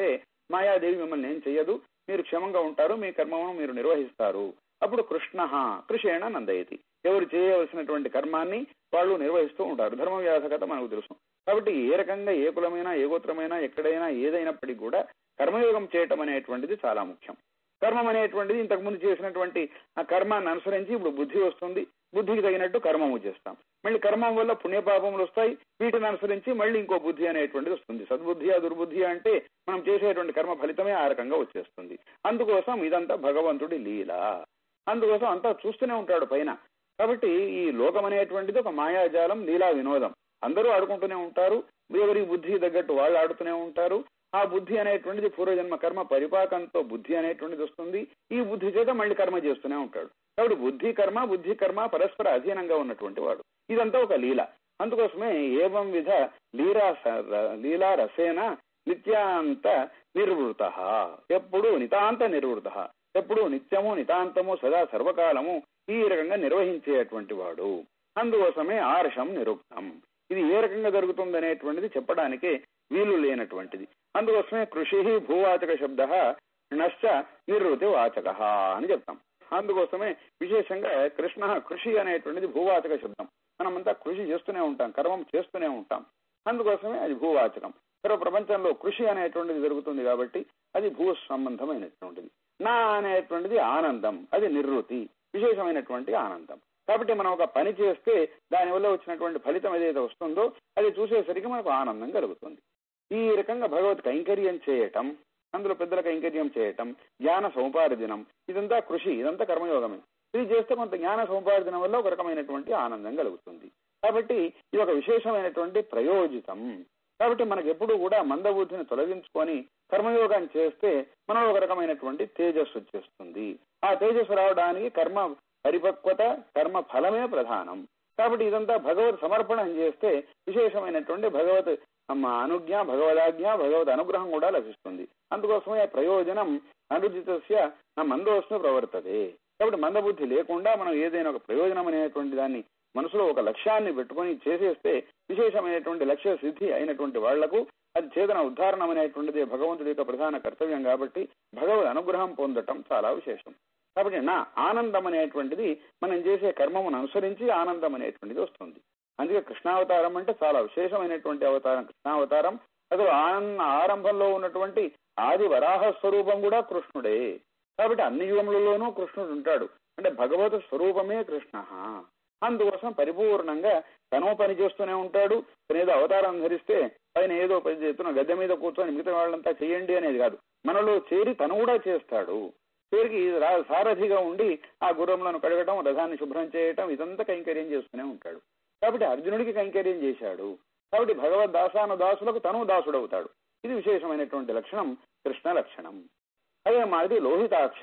A: మాయాదేవి మిమ్మల్ని ఏం చెయ్యదు మీరు క్షేమంగా ఉంటారు మీ కర్మను మీరు నిర్వహిస్తారు అప్పుడు కృష్ణ కృషేణ నందయతి ఎవరు చేయవలసినటువంటి కర్మాన్ని వాళ్ళు నిర్వహిస్తూ ఉంటారు ధర్మవ్యాస కథ మనకు తెలుసు కాబట్టి ఏ రకంగా ఏ కులమైనా ఏ గోత్రమైనా ఎక్కడైనా ఏదైనప్పటికీ కూడా కర్మయోగం చేయటం అనేటువంటిది చాలా ముఖ్యం కర్మం అనేటువంటిది ఇంతకు ముందు చేసినటువంటి ఆ కర్మాన్ని అనుసరించి ఇప్పుడు బుద్ధి వస్తుంది బుద్ధికి తగినట్టు కర్మము చేస్తాం మళ్ళీ కర్మం వల్ల పుణ్యపాపములు వస్తాయి వీటిని అనుసరించి మళ్ళీ ఇంకో బుద్ధి అనేటువంటిది వస్తుంది సద్బుద్ధి దుర్బుద్ధి అంటే మనం చేసేటువంటి కర్మ ఫలితమే ఆ రకంగా వచ్చేస్తుంది అందుకోసం ఇదంతా భగవంతుడి లీల అందుకోసం అంతా చూస్తూనే ఉంటాడు పైన కాబట్టి ఈ లోకం అనేటువంటిది ఒక మాయాజాలం లీలా వినోదం అందరూ ఆడుకుంటూనే ఉంటారు ఎవరి బుద్ధి తగ్గట్టు వాళ్ళు ఆడుతూనే ఉంటారు ఆ బుద్ధి అనేటువంటిది పూర్వజన్మ కర్మ పరిపాకంతో బుద్ధి అనేటువంటిది వస్తుంది ఈ బుద్ధి చేత మళ్ళీ కర్మ చేస్తూనే ఉంటాడు కాబట్టి బుద్ధి కర్మ బుద్ధి కర్మ పరస్పర అధీనంగా ఉన్నటువంటి వాడు ఇదంతా ఒక లీల అందుకోసమే ఏవం విధ లీలా లీలా రసేన నిత్యాంత నిర్వృత ఎప్పుడు నితాంత నిర్వృత ఎప్పుడు నిత్యము నితాంతము సదా సర్వకాలము ఈ రకంగా నిర్వహించేటువంటి వాడు అందుకోసమే ఆర్షం నిరుక్తం ఇది ఏ రకంగా జరుగుతుంది అనేటువంటిది చెప్పడానికే వీలు లేనటువంటిది అందుకోసమే కృషి భూవాచక శబ్ద నశ్చ నిర్వృతి వాచక అని చెప్తాం అందుకోసమే విశేషంగా కృష్ణ కృషి అనేటువంటిది భూవాచక శబ్దం మనమంతా కృషి చేస్తూనే ఉంటాం కర్మం చేస్తూనే ఉంటాం అందుకోసమే అది భూవాచకం సర్వ ప్రపంచంలో కృషి అనేటువంటిది జరుగుతుంది కాబట్టి అది భూ సంబంధమైనటువంటిది నా అనేటువంటిది ఆనందం అది నిర్వృతి విశేషమైనటువంటి ఆనందం కాబట్టి మనం ఒక పని చేస్తే దానివల్ల వచ్చినటువంటి ఫలితం ఏదైతే వస్తుందో అది చూసేసరికి మనకు ఆనందం కలుగుతుంది ఈ రకంగా భగవత్ కైంకర్యం చేయటం అందులో పెద్దల కైంకర్యం చేయటం జ్ఞాన సముపార్జనం ఇదంతా కృషి ఇదంతా కర్మయోగమే ఇది చేస్తే కొంత జ్ఞాన సముపార్జనం వల్ల ఒక రకమైనటువంటి ఆనందం కలుగుతుంది కాబట్టి ఇది ఒక విశేషమైనటువంటి ప్రయోజితం కాబట్టి మనకు ఎప్పుడు కూడా మందబుద్ధిని తొలగించుకొని కర్మయోగాన్ని చేస్తే మనం ఒక రకమైనటువంటి తేజస్సు వచ్చేస్తుంది ఆ తేజస్సు రావడానికి కర్మ పరిపక్వత కర్మ ఫలమే ప్రధానం కాబట్టి ఇదంతా భగవత్ సమర్పణం చేస్తే విశేషమైనటువంటి భగవత్ అనుజ్ఞ భగవదాజ్ఞ భగవద్ అనుగ్రహం కూడా లభిస్తుంది అందుకోసమే ప్రయోజనం అనుజితస్య నా మందోస్మి ప్రవర్తదే కాబట్టి మందబుద్ధి లేకుండా మనం ఏదైనా ఒక ప్రయోజనం అనేటువంటి దాన్ని మనసులో ఒక లక్ష్యాన్ని పెట్టుకొని చేసేస్తే విశేషమైనటువంటి లక్ష్య సిద్ధి అయినటువంటి వాళ్లకు అది చేతన ఉద్ధారణం అనేటువంటిది భగవంతుడి యొక్క ప్రధాన కర్తవ్యం కాబట్టి భగవద్ అనుగ్రహం పొందటం చాలా విశేషం కాబట్టి నా ఆనందం అనేటువంటిది మనం చేసే కర్మమును అనుసరించి ఆనందం అనేటువంటిది వస్తుంది అందుకే కృష్ణావతారం అంటే చాలా విశేషమైనటువంటి అవతారం కృష్ణావతారం అసలు ఆనంద ఆరంభంలో ఉన్నటువంటి ఆది వరాహ స్వరూపం కూడా కృష్ణుడే కాబట్టి అన్ని యుగములలోనూ కృష్ణుడు ఉంటాడు అంటే భగవత్ స్వరూపమే కృష్ణ అందుకోసం పరిపూర్ణంగా తను పని చేస్తూనే ఉంటాడు తను ఏదో అవతారం ధరిస్తే పైన ఏదో పని చేస్తున్న గద్దె మీద కూర్చొని మిగతా వాళ్ళంతా చేయండి అనేది కాదు మనలో చేరి తను కూడా చేస్తాడు పేరుకి సారథిగా ఉండి ఆ గుర్రంలను కడగటం రథాన్ని శుభ్రం చేయటం ఇదంతా కైంకర్యం చేస్తూనే ఉంటాడు కాబట్టి అర్జునుడికి కైంకర్యం చేశాడు కాబట్టి భగవద్ దాసాన దాసులకు తను దాసుడవుతాడు ఇది విశేషమైనటువంటి లక్షణం కృష్ణ లక్షణం అదే మాది లోహితాక్ష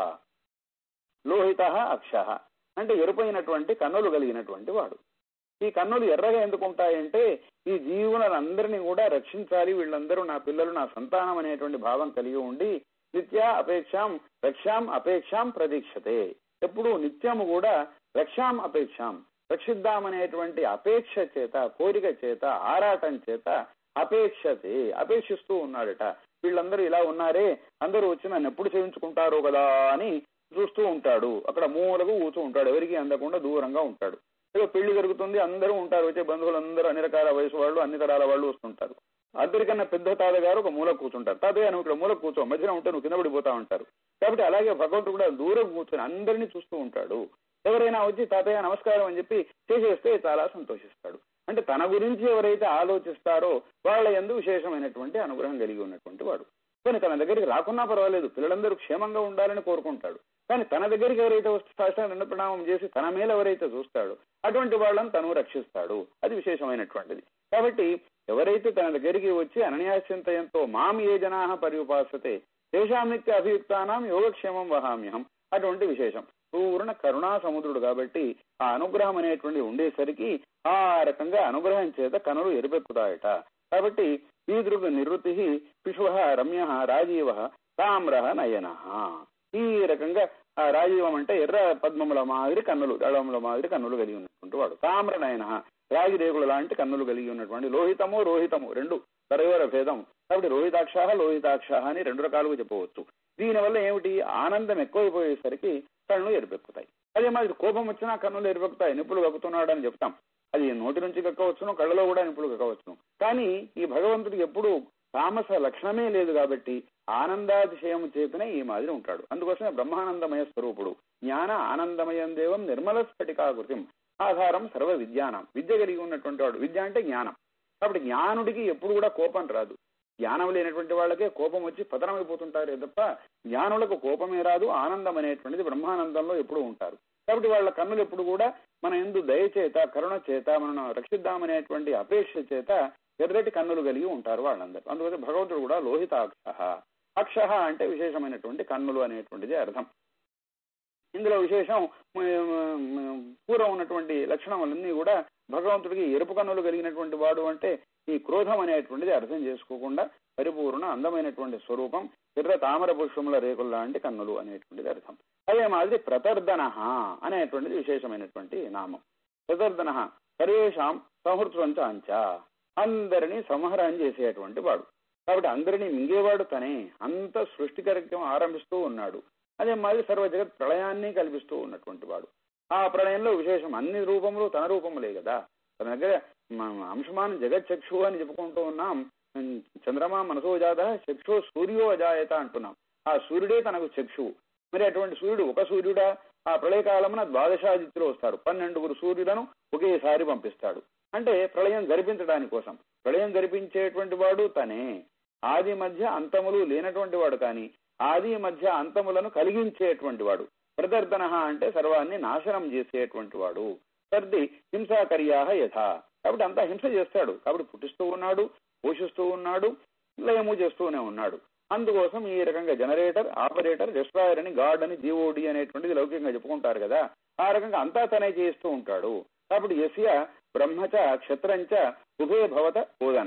A: లోహిత అక్ష అంటే ఎరుపైనటువంటి కన్నులు కలిగినటువంటి వాడు ఈ కన్నులు ఎర్రగా ఎందుకు ఉంటాయంటే ఈ జీవులందరినీ కూడా రక్షించాలి వీళ్ళందరూ నా పిల్లలు నా సంతానం అనేటువంటి భావం కలిగి ఉండి నిత్య అపేక్షాం రక్షాం అపేక్షాం ప్రతీక్షతే ఎప్పుడు నిత్యము కూడా రక్షాం అపేక్షాం రక్షిద్దామనేటువంటి అపేక్ష చేత కోరిక చేత ఆరాటం చేత అపేక్షతే అపేక్షిస్తూ ఉన్నాడట వీళ్ళందరూ ఇలా ఉన్నారే అందరూ వచ్చి నన్ను ఎప్పుడు చేయించుకుంటారో కదా అని చూస్తూ ఉంటాడు అక్కడ మూలకు కూర్చో ఉంటాడు ఎవరికి అందకుండా దూరంగా ఉంటాడు ఏదో పెళ్లి జరుగుతుంది అందరూ ఉంటారు వచ్చే బంధువులు అందరూ అన్ని రకాల వయసు వాళ్ళు అన్ని తరాల వాళ్ళు వస్తుంటారు అందరికన్నా పెద్ద తాతగారు ఒక మూల కూర్చుంటారు తాతయ్య నువ్వు ఇక్కడ మూల కూర్చో మధ్యన ఉంటే నువ్వు కింద పడిపోతా ఉంటారు కాబట్టి అలాగే భగవంతుడు కూడా దూరం కూర్చొని అందరినీ చూస్తూ ఉంటాడు ఎవరైనా వచ్చి తాతయ్య నమస్కారం అని చెప్పి చేసేస్తే చాలా సంతోషిస్తాడు అంటే తన గురించి ఎవరైతే ఆలోచిస్తారో వాళ్ళ ఎందు విశేషమైనటువంటి అనుగ్రహం కలిగి ఉన్నటువంటి వాడు కానీ తన దగ్గరికి రాకున్నా పర్వాలేదు పిల్లలందరూ క్షేమంగా ఉండాలని కోరుకుంటాడు కానీ తన దగ్గరికి ఎవరైతే వస్తే సాష్టాంగ ప్రణామం చేసి తన మేలు ఎవరైతే చూస్తాడో అటువంటి వాళ్ళని తను రక్షిస్తాడు అది విశేషమైనటువంటిది కాబట్టి ఎవరైతే తన దగ్గరికి వచ్చి అనన్యాశ్చింతయంతో మాం ఏ జనా పర్యుపాసతే తేషాం నిత్య అభియుక్తానాం యోగక్షేమం వహామ్యహం అటువంటి విశేషం పూర్ణ కరుణా సముద్రుడు కాబట్టి ఆ అనుగ్రహం అనేటువంటి ఉండేసరికి ఆ రకంగా అనుగ్రహం చేత కనులు ఎరుపెక్కుతాయట కాబట్టి ఈదృగ్ నివృత్తి పిశువ రమ్య రాజీవ తామ్ర నయన ఈ రకంగా ఆ రాజీవం అంటే ఎర్ర పద్మముల మాదిరి కన్నులు దళముల మాదిరి కన్నులు కలిగి ఉన్నటువంటి వాడు తామ్ర నయన రాగి రేగుల లాంటి కన్నులు కలిగి ఉన్నటువంటి లోహితము రోహితము రెండు తరయోర భేదం కాబట్టి రోహితాక్ష లోహితాక్ష అని రెండు రకాలుగా చెప్పవచ్చు దీనివల్ల ఏమిటి ఆనందం ఎక్కువైపోయేసరికి కళ్ళు ఎరుపెక్కుతాయి అదే మాదిరి కోపం వచ్చినా కన్నులు ఎరుపెక్కుతాయి నిప్పులు కక్కుతున్నాడు అని చెప్తాం అది నోటి నుంచి కక్కవచ్చును కళ్ళలో కూడా నిప్పులు కక్కవచ్చును కానీ ఈ భగవంతుడికి ఎప్పుడు తామస లక్షణమే లేదు కాబట్టి ఆనందాతిశయం చేతనే ఈ మాదిరి ఉంటాడు అందుకోసమే బ్రహ్మానందమయ స్వరూపుడు జ్ఞాన ఆనందమయం దేవం నిర్మల స్ఫటికాకృతిం ఆధారం సర్వ విద్యానం విద్య కలిగి ఉన్నటువంటి వాడు విద్య అంటే జ్ఞానం కాబట్టి జ్ఞానుడికి ఎప్పుడు కూడా కోపం రాదు జ్ఞానం లేనటువంటి వాళ్ళకే కోపం వచ్చి పతనమైపోతుంటారే తప్ప జ్ఞానులకు కోపమే రాదు ఆనందం అనేటువంటిది బ్రహ్మానందంలో ఎప్పుడు ఉంటారు కాబట్టి వాళ్ళ కన్నులు ఎప్పుడు కూడా మన ఎందు దయ చేత కరుణ చేత మనం రక్షిద్దామనేటువంటి అపేక్ష చేత ఎర్రటి కన్నులు కలిగి ఉంటారు వాళ్ళందరూ అందువల్ల భగవంతుడు కూడా లోహితాక్ష అక్ష అంటే విశేషమైనటువంటి కన్నులు అనేటువంటిది అర్థం ఇందులో విశేషం పూర్వం ఉన్నటువంటి లక్షణములన్నీ కూడా భగవంతుడికి ఎరుపు కన్నులు కలిగినటువంటి వాడు అంటే ఈ క్రోధం అనేటువంటిది అర్థం చేసుకోకుండా పరిపూర్ణ అందమైనటువంటి స్వరూపం ఎర్ర తామర పుష్పముల రేకుల లాంటి కన్నులు అనేటువంటిది అర్థం అదే మాదిరి ప్రతర్దన అనేటువంటిది విశేషమైనటువంటి నామం ప్రతర్దన సర్వేషాం సంహృత్వంచ అంచ అందరినీ సంహారం చేసేటువంటి వాడు కాబట్టి అందరినీ మింగేవాడు తనే అంత సృష్టి కార్యక్రమం ఆరంభిస్తూ ఉన్నాడు అదే మాదిరి సర్వ జగత్ ప్రళయాన్ని కల్పిస్తూ ఉన్నటువంటి వాడు ఆ ప్రళయంలో విశేషం అన్ని రూపములు తన రూపములే కదా తన దగ్గర అంశమాన్ జగత్ చక్షు అని చెప్పుకుంటూ ఉన్నాం చంద్రమా మనసో జాత చక్షు సూర్యో అజాయత అంటున్నాం ఆ సూర్యుడే తనకు చక్షువు మరి అటువంటి సూర్యుడు ఒక సూర్యుడా ఆ ప్రళయకాలమున ద్వాదశాదిత్యులు వస్తారు పన్నెండుగురు సూర్యులను ఒకేసారి పంపిస్తాడు అంటే ప్రళయం జరిపించడానికి కోసం ప్రళయం జరిపించేటువంటి వాడు తనే ఆది మధ్య అంతములు లేనటువంటి వాడు కానీ ఆది మధ్య అంతములను కలిగించేటువంటి వాడు ప్రదర్దన అంటే సర్వాన్ని నాశనం చేసేటువంటి వాడు సర్ది హింసాకర్యాహ యథా కాబట్టి అంతా హింస చేస్తాడు కాబట్టి పుట్టిస్తూ ఉన్నాడు పోషిస్తూ ఉన్నాడు లయము చేస్తూనే ఉన్నాడు అందుకోసం ఈ రకంగా జనరేటర్ ఆపరేటర్ డిస్ట్రాయర్ అని గాడ్ అని జీఓడి అనేటువంటిది లౌకికంగా చెప్పుకుంటారు కదా ఆ రకంగా అంతా తనే చేస్తూ ఉంటాడు కాబట్టి యస్య బ్రహ్మచ క్షత్రంచ ఉభే భవత బోధన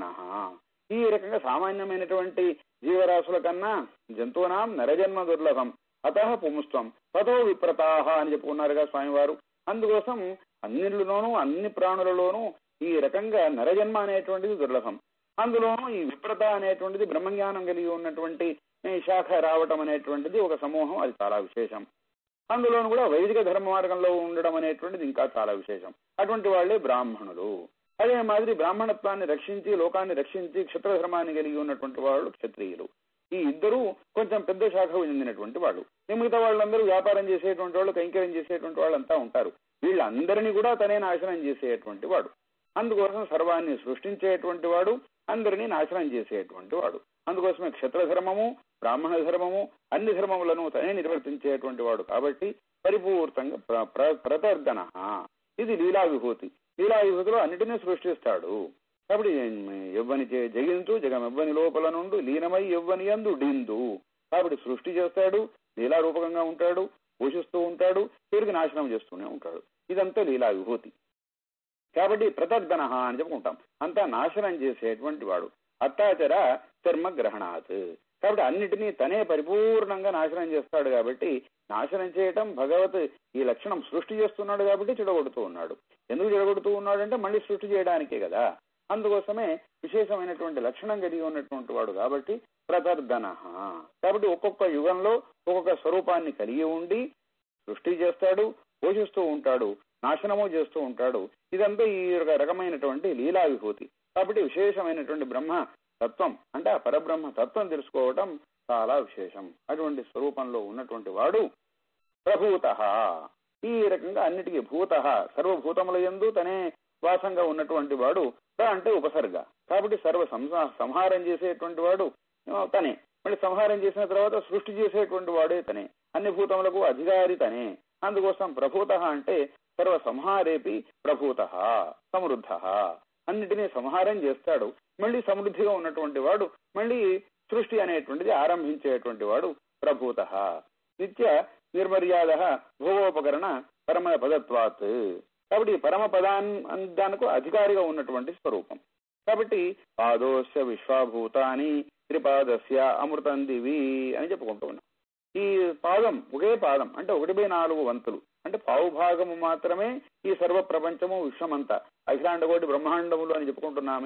A: ఈ రకంగా సామాన్యమైనటువంటి జీవరాశుల కన్నా జంతువునాం నరజన్మ దుర్లభం అత పుంస్త్వం తతో విప్రతాహ అని చెప్పుకున్నారుగా స్వామివారు అందుకోసం అన్నిలోనూ అన్ని ప్రాణులలోనూ ఈ రకంగా నరజన్మ అనేటువంటిది దుర్లభం అందులోనూ ఈ విప్రత అనేటువంటిది బ్రహ్మజ్ఞానం కలిగి ఉన్నటువంటి శాఖ రావటం అనేటువంటిది ఒక సమూహం అది చాలా విశేషం అందులోనూ కూడా వైదిక ధర్మ మార్గంలో ఉండడం అనేటువంటిది ఇంకా చాలా విశేషం అటువంటి వాళ్లే బ్రాహ్మణులు అదే మాదిరి బ్రాహ్మణత్వాన్ని రక్షించి లోకాన్ని రక్షించి క్షత్రధర్మాన్ని కలిగి ఉన్నటువంటి వాళ్ళు క్షత్రియులు ఈ ఇద్దరు కొంచెం పెద్ద శాఖకు చెందినటువంటి వాళ్ళు మిగతా వాళ్ళందరూ వ్యాపారం చేసేటువంటి వాళ్ళు కైంకర్యం చేసేటువంటి వాళ్ళంతా ఉంటారు వీళ్ళందరినీ కూడా తనే నాశనం చేసేటువంటి వాడు అందుకోసం సర్వాన్ని సృష్టించేటువంటి వాడు అందరినీ నాశనం చేసేటువంటి వాడు అందుకోసమే క్షత్రధర్మము బ్రాహ్మణ ధర్మము అన్ని ధర్మములను తనే నిర్వర్తించేటువంటి వాడు కాబట్టి పరిపూర్తంగా ప్రతర్దన ఇది లీలా విభూతి లీలా విభూతిలో అన్నిటినీ సృష్టిస్తాడు కాబట్టి ఎవ్వని జగించు జగమెవ్వని లోపల నుండి లీనమై ఎవ్వని ఎందు డిందు కాబట్టి సృష్టి చేస్తాడు లీలా రూపకంగా ఉంటాడు పోషిస్తూ ఉంటాడు తిరిగి నాశనం చేస్తూనే ఉంటాడు ఇదంతా లీలా విభూతి కాబట్టి ప్రతర్దన అని చెప్పుకుంటాం అంతా నాశనం చేసేటువంటి వాడు అత్తాచర చర్మ గ్రహణాత్ కాబట్టి అన్నిటినీ తనే పరిపూర్ణంగా నాశనం చేస్తాడు కాబట్టి నాశనం చేయటం భగవత్ ఈ లక్షణం సృష్టి చేస్తున్నాడు కాబట్టి చెడగొడుతూ ఉన్నాడు ఎందుకు చెడగొడుతూ ఉన్నాడు అంటే మళ్ళీ సృష్టి చేయడానికే కదా అందుకోసమే విశేషమైనటువంటి లక్షణం కలిగి ఉన్నటువంటి వాడు కాబట్టి ప్రతర్దన కాబట్టి ఒక్కొక్క యుగంలో ఒక్కొక్క స్వరూపాన్ని కలిగి ఉండి సృష్టి చేస్తాడు పోషిస్తూ ఉంటాడు నాశనము చేస్తూ ఉంటాడు ఇదంతా ఈ రకమైనటువంటి లీలా విభూతి కాబట్టి విశేషమైనటువంటి బ్రహ్మ తత్వం అంటే ఆ పరబ్రహ్మ తత్వం తెలుసుకోవటం చాలా విశేషం అటువంటి స్వరూపంలో ఉన్నటువంటి వాడు ప్రభూత ఈ రకంగా అన్నిటికీ భూత సర్వభూతముల ఎందు తనే వాసంగా ఉన్నటువంటి వాడు అంటే ఉపసర్గ కాబట్టి సర్వ సంహారం చేసేటువంటి వాడు తనే మళ్ళీ సంహారం చేసిన తర్వాత సృష్టి చేసేటువంటి వాడే తనే అన్ని భూతములకు అధికారి తనే అందుకోసం ప్రభూత అంటే సర్వ సంహారేపి ప్రభూత సమృద్ధ అన్నిటినీ సంహారం చేస్తాడు మళ్ళీ సమృద్ధిగా ఉన్నటువంటి వాడు మళ్ళీ సృష్టి అనేటువంటిది ఆరంభించేటువంటి వాడు ప్రభూత నిత్య నిర్మర్యాద భోగోపకరణ పరమ పదత్వాత్ కాబట్టి పరమ పదానికి అధికారిగా ఉన్నటువంటి స్వరూపం కాబట్టి పాదోస్య విశ్వభూతాని త్రిపాదస్య అమృతం దివి అని చెప్పుకుంటూ ఉన్నాం ఈ పాదం ఒకే పాదం అంటే ఒకటి బై నాలుగు వంతులు అంటే పావు భాగము మాత్రమే ఈ సర్వ ప్రపంచము విశ్వమంతా అఖిలాండకోటి బ్రహ్మాండములు అని చెప్పుకుంటున్నామే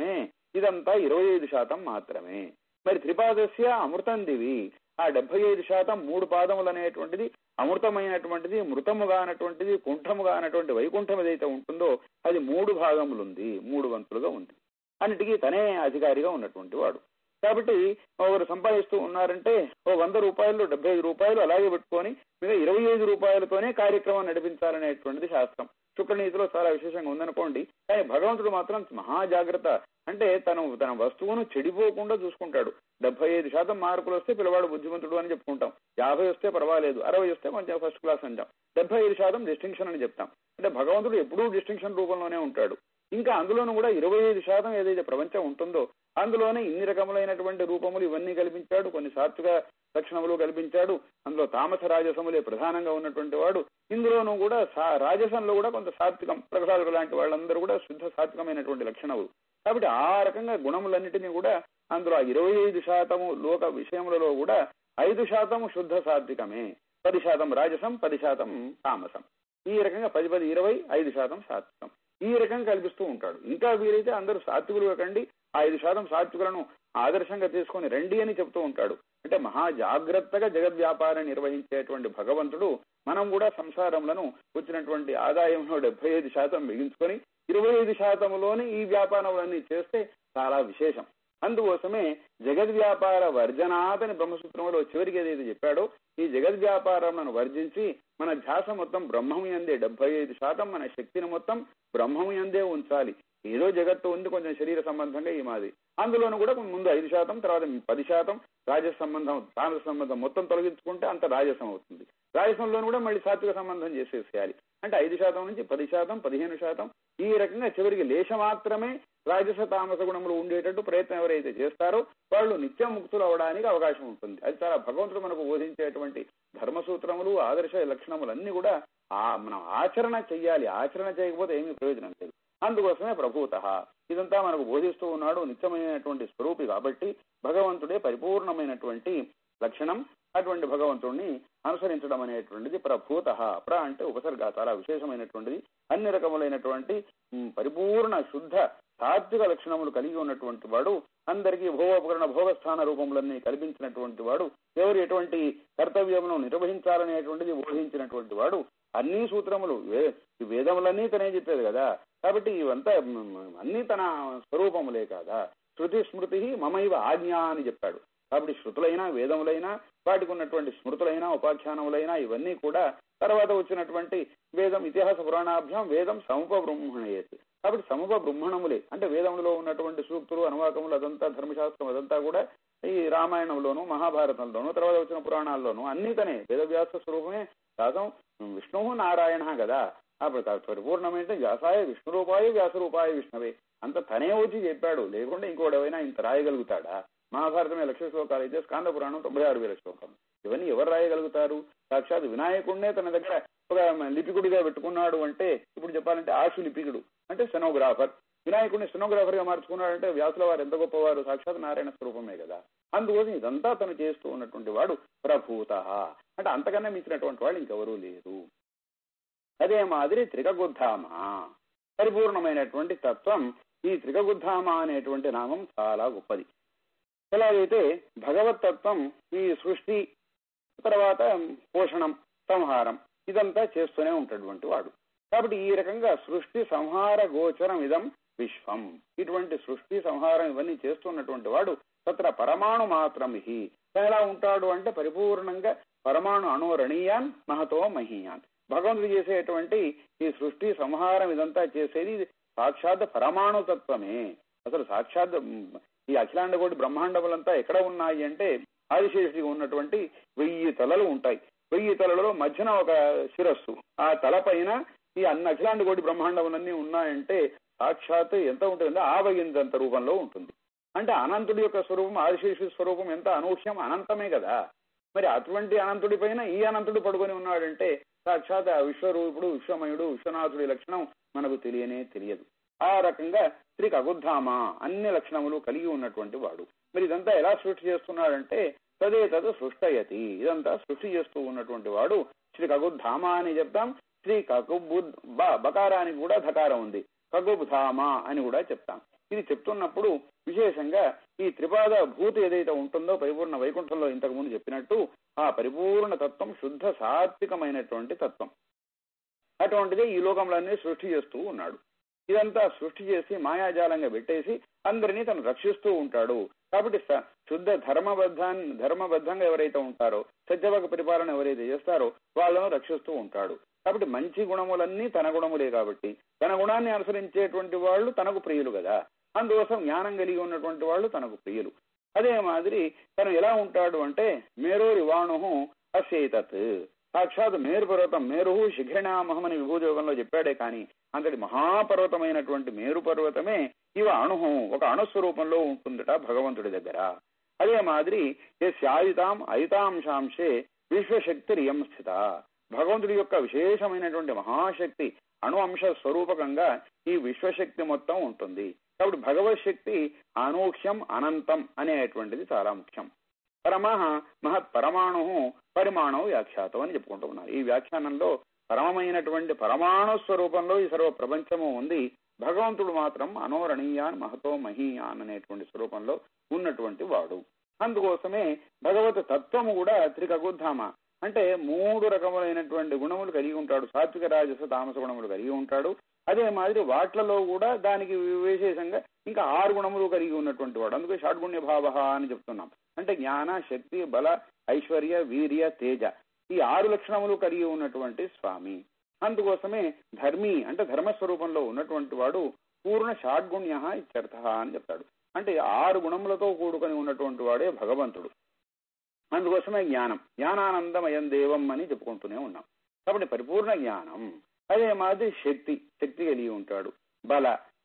A: ఇదంతా ఇరవై ఐదు శాతం మాత్రమే మరి త్రిపాదస్య అమృతం దివి ఆ డెబ్బై ఐదు శాతం మూడు పాదములు అనేటువంటిది అమృతమైనటువంటిది మృతముగా అన్నటువంటిది కుంఠముగా అన్నటువంటి వైకుంఠం ఏదైతే ఉంటుందో అది మూడు భాగములు ఉంది మూడు వంతులుగా ఉంది అన్నిటికీ తనే అధికారిగా ఉన్నటువంటి వాడు కాబట్టి ఒకరు సంపాదిస్తూ ఉన్నారంటే ఓ వంద రూపాయలు డెబ్బై ఐదు రూపాయలు అలాగే పెట్టుకొని మీద ఇరవై ఐదు రూపాయలతోనే కార్యక్రమం నడిపించాలనేటువంటిది శాస్త్రం శుక్రనీతిలో చాలా విశేషంగా ఉందనుకోండి కానీ భగవంతుడు మాత్రం మహా జాగ్రత్త అంటే తను తన వస్తువును చెడిపోకుండా చూసుకుంటాడు డెబ్బై ఐదు శాతం మార్కులు వస్తే పిల్లవాడు బుద్ధిమంతుడు అని చెప్పుకుంటాం యాభై వస్తే పర్వాలేదు అరవై వస్తే కొంచెం ఫస్ట్ క్లాస్ అంటాం డెబ్బై ఐదు శాతం డిస్టింక్షన్ అని చెప్తాం అంటే భగవంతుడు ఎప్పుడూ డిస్టింక్షన్ రూపంలోనే ఉంటాడు ఇంకా అందులోనూ కూడా ఇరవై ఐదు శాతం ఏదైతే ప్రపంచం ఉంటుందో అందులోనే ఇన్ని రకములైనటువంటి రూపములు ఇవన్నీ కల్పించాడు కొన్ని సాత్విక లక్షణములు కల్పించాడు అందులో తామస రాజసములే ప్రధానంగా ఉన్నటువంటి వాడు ఇందులోనూ కూడా సా- రాజసంలో కూడా కొంత సాత్వికం ప్రసాదులు లాంటి వాళ్ళందరూ కూడా శుద్ధ సాత్వికమైనటువంటి లక్షణములు కాబట్టి ఆ రకంగా గుణములన్నిటినీ కూడా అందులో ఆ ఇరవై ఐదు శాతము లోక విషయములలో కూడా ఐదు శాతం శుద్ధ సాత్వికమే పది శాతం రాజసం పది శాతం తామసం ఈ రకంగా పది పది ఇరవై ఐదు శాతం సాత్వికం ఈ రకంగా కల్పిస్తూ ఉంటాడు ఇంకా వీలైతే అందరూ సాత్వికులు కండి ఆ ఐదు శాతం సాత్వికులను ఆదర్శంగా తీసుకొని రండి అని చెప్తూ ఉంటాడు అంటే మహా జాగ్రత్తగా జగద్ వ్యాపారం నిర్వహించేటువంటి భగవంతుడు మనం కూడా సంసారములను వచ్చినటువంటి ఆదాయంలో డెబ్బై ఐదు శాతం మిగించుకొని ఇరవై ఐదు శాతంలోని ఈ వ్యాపారములన్నీ చేస్తే చాలా విశేషం అందుకోసమే జగద్ వ్యాపార వర్జనాథని బ్రహ్మసూత్రంలో చివరికి ఏదైతే చెప్పాడో ఈ జగద్ వ్యాపారములను వర్జించి మన ధ్యాస మొత్తం బ్రహ్మము ఎందే డెబ్బై ఐదు శాతం మన శక్తిని మొత్తం బ్రహ్మము ఎందే ఉంచాలి ఏదో జగత్తు ఉంది కొంచెం శరీర సంబంధంగా ఈ మాది అందులోనూ కూడా ముందు ఐదు శాతం తర్వాత పది శాతం రాజస సంబంధం తామస సంబంధం మొత్తం తొలగించుకుంటే అంత రాజసం అవుతుంది రాజసంలోనూ కూడా మళ్ళీ సాత్విక సంబంధం చేసేసేయాలి అంటే ఐదు శాతం నుంచి పది శాతం పదిహేను శాతం ఈ రకంగా చివరికి లేశ మాత్రమే రాజస తామస గుణములు ఉండేటట్టు ప్రయత్నం ఎవరైతే చేస్తారో వాళ్ళు నిత్యం ముక్తులు అవడానికి అవకాశం ఉంటుంది అది చాలా భగవంతుడు మనకు బోధించేటువంటి ధర్మసూత్రములు ఆదర్శ లక్షణములు అన్ని కూడా ఆ మనం ఆచరణ చెయ్యాలి ఆచరణ చేయకపోతే ఏమీ ప్రయోజనం లేదు అందుకోసమే ప్రభూత ఇదంతా మనకు బోధిస్తూ ఉన్నాడు నిత్యమైనటువంటి స్వరూపి కాబట్టి భగవంతుడే పరిపూర్ణమైనటువంటి లక్షణం అటువంటి భగవంతుడిని అనుసరించడం అనేటువంటిది ప్రభూత ప్ర అంటే ఉపసర్గ చాలా విశేషమైనటువంటిది అన్ని రకములైనటువంటి ఉమ్, పరిపూర్ణ శుద్ధ సాత్విక లక్షణములు కలిగి ఉన్నటువంటి వాడు అందరికీ భోగోపకరణ భోగస్థాన రూపములన్నీ కల్పించినటువంటి వాడు ఎవరు ఎటువంటి కర్తవ్యమును నిర్వహించాలనేటువంటిది బోధించినటువంటి వాడు అన్ని సూత్రములు వే- ఈ వేదములన్నీ తనే చెప్పేది కదా కాబట్టి ఇవంతా మ్, అన్ని తన స్వరూపములే కాదా శృతి స్మృతి మమైవ ఆజ్ఞ అని చెప్పాడు కాబట్టి శృతులైనా వేదములైనా వాటికి ఉన్నటువంటి స్మృతులైనా ఉపాఖ్యానములైనా ఇవన్నీ కూడా తర్వాత వచ్చినటువంటి వేదం ఇతిహాస పురాణాభ్యాం వేదం సముప బ్రహ్మణయేత్ కాబట్టి సముప బ్రహ్మణములే అంటే వేదములో ఉన్నటువంటి సూక్తులు అనువాకములు అదంతా ధర్మశాస్త్రం అదంతా కూడా ఈ రామాయణంలోను మహాభారతంలోను తర్వాత వచ్చిన పురాణాల్లోను అన్ని తనే వేదవ్యాస స్వరూపమే శాతం విష్ణువు నారాయణ కదా అప్పుడు కాదు పరిపూర్ణమైతే వ్యాసాయ విష్ణు రూపాయ వ్యాస రూపాయ విష్ణవే అంత తనే వచ్చి చెప్పాడు లేకుంటే ఇంకోడెవైనా ఇంత రాయగలుగుతాడా మహాభారతమే లక్ష శ్లోకాలు అయితే స్కాంద పురాణం తొంభై ఆరు వేల శ్లోకాలు ఇవన్నీ ఎవరు రాయగలుగుతారు సాక్షాత్ వినాయకుడినే తన దగ్గర ఒక లిపికుడిగా పెట్టుకున్నాడు అంటే ఇప్పుడు చెప్పాలంటే ఆశు లిపికుడు అంటే సెనోగ్రాఫర్ వినాయకుడిని సెనోగ్రాఫర్ గా మార్చుకున్నాడంటే వ్యాసుల వారు ఎంత గొప్పవారు సాక్షాత్ నారాయణ స్వరూపమే కదా అందుకోసం ఇదంతా తను చేస్తూ ఉన్నటువంటి వాడు ప్రభూత అంటే అంతకన్నా మించినటువంటి వాళ్ళు ఇంకెవరూ లేరు అదే మాదిరి త్రికగుద్ధామ పరిపూర్ణమైనటువంటి తత్వం ఈ త్రికగుద్ధామ అనేటువంటి నామం చాలా గొప్పది ఎలాగైతే భగవత్ తత్వం ఈ సృష్టి తర్వాత పోషణం సంహారం ఇదంతా చేస్తూనే ఉంటటువంటి వాడు కాబట్టి ఈ రకంగా సృష్టి సంహార గోచరం ఇదం విశ్వం ఇటువంటి సృష్టి సంహారం ఇవన్నీ చేస్తున్నటువంటి వాడు తత్ర పరమాణు మాత్రం హి ఎలా ఉంటాడు అంటే పరిపూర్ణంగా పరమాణు అణురణీయాన్ మహతో మహీయాన్ భగవంతుడు చేసేటువంటి ఈ సృష్టి సంహారం ఇదంతా చేసేది ఇది సాక్షాత్ పరమాణు తత్వమే అసలు సాక్షాత్ మ్, ఈ అఖిలాండ కోటి బ్రహ్మాండములంతా ఎక్కడ ఉన్నాయి అంటే ఆదిశేషుడికి ఉన్నటువంటి వెయ్యి తలలు ఉంటాయి వెయ్యి తలలలో మధ్యన ఒక శిరస్సు ఆ తల పైన ఈ అన్ని అఖిలాండ కోటి బ్రహ్మాండములన్నీ ఉన్నాయంటే సాక్షాత్ ఎంత ఉంటుందంటే ఆవగిందంత రూపంలో ఉంటుంది అంటే అనంతుడి యొక్క స్వరూపం ఆదిశేషుడి స్వరూపం ఎంత అనూహ్యం అనంతమే కదా మరి అటువంటి అనంతుడి పైన ఈ అనంతుడు పడుకొని ఉన్నాడంటే సాక్షాత్ ఆ విశ్వరూపుడు విశ్వమయుడు విశ్వనాథుడి లక్షణం మనకు తెలియనే తెలియదు ఆ రకంగా శ్రీ కగుద్ధామ అన్ని లక్షణములు కలిగి ఉన్నటువంటి వాడు మరి ఇదంతా ఎలా సృష్టి చేస్తున్నాడంటే తదే తదు సృష్టయతి ఇదంతా సృష్టి చేస్తూ ఉన్నటువంటి వాడు శ్రీ కగుద్ధామ అని చెప్తాం శ్రీ కకుబుద్ బ బకారానికి కూడా ధకారం ఉంది కగుబ్ధామ అని కూడా చెప్తాం ఇది చెప్తున్నప్పుడు విశేషంగా ఈ త్రిపాద భూతి ఏదైతే ఉంటుందో పరిపూర్ణ వైకుంఠంలో ఇంతకు ముందు చెప్పినట్టు ఆ పరిపూర్ణ తత్వం శుద్ధ సాత్వికమైనటువంటి తత్వం అటువంటిదే ఈ లోకంలోనే సృష్టి చేస్తూ ఉన్నాడు ఇదంతా సృష్టి చేసి మాయాజాలంగా పెట్టేసి అందరినీ తను రక్షిస్తూ ఉంటాడు కాబట్టి స- శుద్ధ ధర్మబద్ధాన్ని ధర్మబద్ధంగా ఎవరైతే ఉంటారో సత్యవక పరిపాలన ఎవరైతే చేస్తారో వాళ్ళను రక్షిస్తూ ఉంటాడు కాబట్టి మంచి గుణములన్నీ తన గుణములే కాబట్టి తన గుణాన్ని అనుసరించేటువంటి వాళ్ళు తనకు ప్రియులు కదా అందుకోసం జ్ఞానం కలిగి ఉన్నటువంటి వాళ్ళు తనకు ప్రియులు అదే మాదిరి తను ఎలా ఉంటాడు అంటే మేరోరి వాణు అసేతత్ సాక్షాత్ మేరు పర్వతం మేరు శిఖిరణామహమని విభూజోగంలో చెప్పాడే కానీ అంతటి మహాపర్వతమైనటువంటి మేరు పర్వతమే ఇవ అణుహం ఒక అణుస్వరూపంలో ఉంటుందట భగవంతుడి దగ్గర అదే మాదిరి ఆయుతాం అయుతాంశాంశే విశ్వశక్తి రియం స్థిత భగవంతుడి యొక్క విశేషమైనటువంటి మహాశక్తి అణు అంశ స్వరూపకంగా ఈ విశ్వశక్తి మొత్తం ఉంటుంది కాబట్టి భగవత్ శక్తి అనూహ్యం అనంతం అనేటువంటిది చాలా ముఖ్యం పరమః మహత్ పరమాణు పరిమాణం వ్యాఖ్యాతం అని చెప్పుకుంటూ ఉన్నారు ఈ వ్యాఖ్యానంలో పరమమైనటువంటి పరమాణు స్వరూపంలో ఈ సర్వ ప్రపంచము ఉంది భగవంతుడు మాత్రం అనోరణీయాన్ మహతో మహీయాన్ అనేటువంటి స్వరూపంలో ఉన్నటువంటి వాడు అందుకోసమే భగవత్ తత్వము కూడా త్రికగుద్ధామ అంటే మూడు రకములైనటువంటి గుణములు కలిగి ఉంటాడు సాత్విక రాజస తామస గుణములు కలిగి ఉంటాడు అదే మాదిరి వాట్లలో కూడా దానికి విశేషంగా ఇంకా ఆరు గుణములు కలిగి ఉన్నటువంటి వాడు అందుకే షాడ్గుణ్య భావ అని చెప్తున్నాం అంటే జ్ఞాన శక్తి బల ఐశ్వర్య వీర్య తేజ ఈ ఆరు లక్షణములు కలిగి ఉన్నటువంటి స్వామి అందుకోసమే ధర్మి అంటే ధర్మస్వరూపంలో ఉన్నటువంటి వాడు పూర్ణ షాడ్గుణ్య ఇత్యర్థ అని చెప్తాడు అంటే ఆరు గుణములతో కూడుకొని ఉన్నటువంటి వాడే భగవంతుడు అందుకోసమే జ్ఞానం జ్ఞానానందమయం దేవం అని చెప్పుకుంటూనే ఉన్నాం కాబట్టి పరిపూర్ణ జ్ఞానం అదే మాదిరి శక్తి శక్తి కలిగి ఉంటాడు బల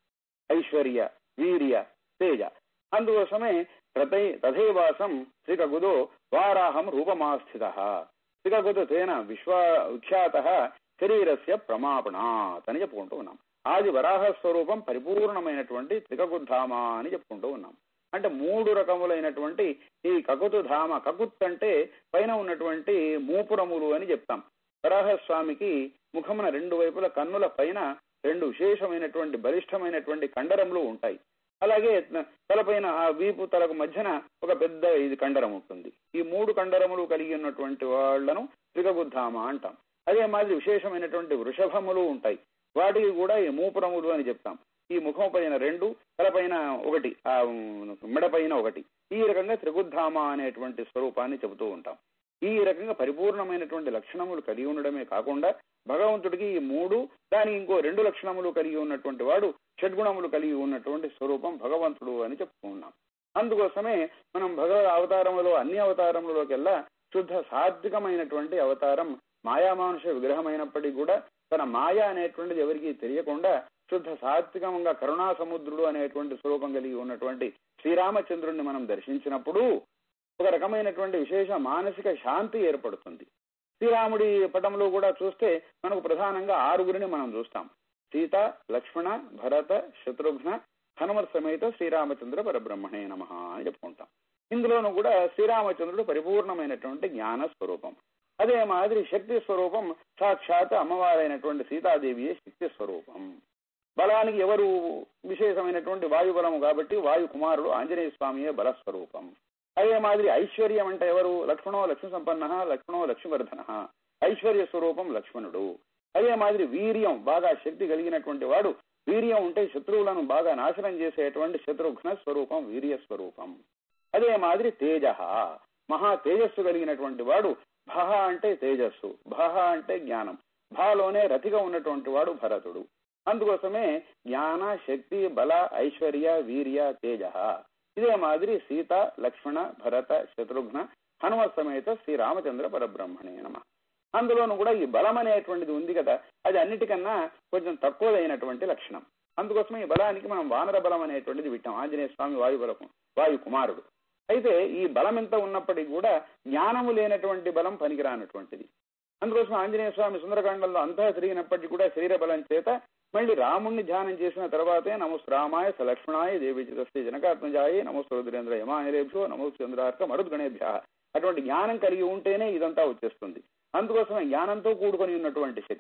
A: ఐశ్వర్య వీర్య తేజ అందుకోసమే తథై తథైవాసం శ్రీకగుదో వారాహం రూపమాస్థిత శ్రీకగుదు తేన విశ్వ విఖ్యాత శరీరస్య ప్రమాపణాత్ అని చెప్పుకుంటూ ఉన్నాం ఆది వరాహ స్వరూపం పరిపూర్ణమైనటువంటి త్రికగుద్ధామ అని చెప్పుకుంటూ ఉన్నాం అంటే మూడు రకములైనటువంటి ఈ కకుతు ధామ కకుత్ అంటే పైన ఉన్నటువంటి మూపురములు అని చెప్తాం వరాహస్వామికి ముఖమున రెండు వైపుల కన్నుల పైన రెండు విశేషమైనటువంటి బలిష్టమైనటువంటి కండరములు ఉంటాయి అలాగే తలపైన ఆ వీపు తలకు మధ్యన ఒక పెద్ద ఇది కండరం ఉంటుంది ఈ మూడు కండరములు కలిగి ఉన్నటువంటి వాళ్లను త్రికబుద్ధామ అంటాం అదే మాదిరి విశేషమైనటువంటి వృషభములు ఉంటాయి వాటికి కూడా ఈ మూపురములు అని చెప్తాం ఈ ముఖం పైన రెండు తలపైన ఒకటి ఆ మెడపైన ఒకటి ఈ రకంగా త్రిగుద్ధామ అనేటువంటి స్వరూపాన్ని చెబుతూ ఉంటాం ఈ రకంగా పరిపూర్ణమైనటువంటి లక్షణములు కలిగి ఉండడమే కాకుండా భగవంతుడికి ఈ మూడు దానికి ఇంకో రెండు లక్షణములు కలిగి ఉన్నటువంటి వాడు షడ్గుణములు కలిగి ఉన్నటువంటి స్వరూపం భగవంతుడు అని చెప్పుకున్నాం అందుకోసమే మనం భగవద్ అవతారములో అన్ని అవతారములలోకెల్లా శుద్ధ సాత్వికమైనటువంటి అవతారం మాయామానుష విగ్రహమైనప్పటికీ కూడా తన మాయ అనేటువంటిది ఎవరికి తెలియకుండా శుద్ధ సాత్వికంగా కరుణా సముద్రుడు అనేటువంటి స్వరూపం కలిగి ఉన్నటువంటి శ్రీరామచంద్రుణ్ణి మనం దర్శించినప్పుడు ఒక రకమైనటువంటి విశేష మానసిక శాంతి ఏర్పడుతుంది శ్రీరాముడి పటంలో కూడా చూస్తే మనకు ప్రధానంగా ఆరుగురిని మనం చూస్తాం సీత లక్ష్మణ భరత శత్రుఘ్న హనుమత్ సమేత శ్రీరామచంద్ర పరబ్రహ్మణే నమ అని చెప్పుకుంటాం ఇందులోనూ కూడా శ్రీరామచంద్రుడు పరిపూర్ణమైనటువంటి జ్ఞాన స్వరూపం అదే మాదిరి శక్తి స్వరూపం సాక్షాత్ అమ్మవారైనటువంటి సీతాదేవియే శక్తి స్వరూపం బలానికి ఎవరు విశేషమైనటువంటి వాయు బలము కాబట్టి వాయు కుమారుడు ఆంజనేయ స్వామియే బలస్వరూపం అదే మాదిరి ఐశ్వర్యం అంటే ఎవరు లక్ష్మణో లక్ష్మి సంపన్న లక్ష్మణో లక్ష్మీవర్ధన ఐశ్వర్య స్వరూపం లక్ష్మణుడు అదే మాదిరి వీర్యం బాగా శక్తి కలిగినటువంటి వాడు వీర్యం ఉంటే శత్రువులను బాగా నాశనం చేసేటువంటి శత్రుఘ్న స్వరూపం వీర్య స్వరూపం అదే మాదిరి తేజ మహా తేజస్సు కలిగినటువంటి వాడు భహ అంటే తేజస్సు భహ అంటే జ్ఞానం భాలోనే రతిగా ఉన్నటువంటి వాడు భరతుడు అందుకోసమే జ్ఞాన శక్తి బల ఐశ్వర్య వీర్య తేజ ఇదే మాదిరి సీత లక్ష్మణ భరత శత్రుఘ్న హనుమత్ సమేత శ్రీరామచంద్ర పరబ్రహ్మణే నమ అందులోనూ కూడా ఈ బలం అనేటువంటిది ఉంది కదా అది అన్నిటికన్నా కొంచెం తక్కువదైనటువంటి లక్షణం అందుకోసమే ఈ బలానికి మనం వానర బలం అనేటువంటిది విట్టాం ఆంజనేయ స్వామి వాయు బలం వాయు కుమారుడు అయితే ఈ బలం ఎంత ఉన్నప్పటికీ కూడా జ్ఞానము లేనటువంటి బలం పనికిరానటువంటిది అందుకోసం ఆంజనేయ స్వామి సుందరకాండంలో అంతా తిరిగినప్పటికీ కూడా శరీర బలం చేత మళ్ళీ రాముణ్ణి ధ్యానం చేసిన తర్వాతే నమోస్ రామాయ సలక్ష్మణాయ దేవి చితస్తి జనకాత్మజాయ నమోస్ రుద్రేంద్ర యమాయలేభ్యో నమోస్ చంద్రార్క మరుద్గణేభ్య అటువంటి జ్ఞానం కలిగి ఉంటేనే ఇదంతా వచ్చేస్తుంది అందుకోసమే జ్ఞానంతో కూడుకొని ఉన్నటువంటి శక్తి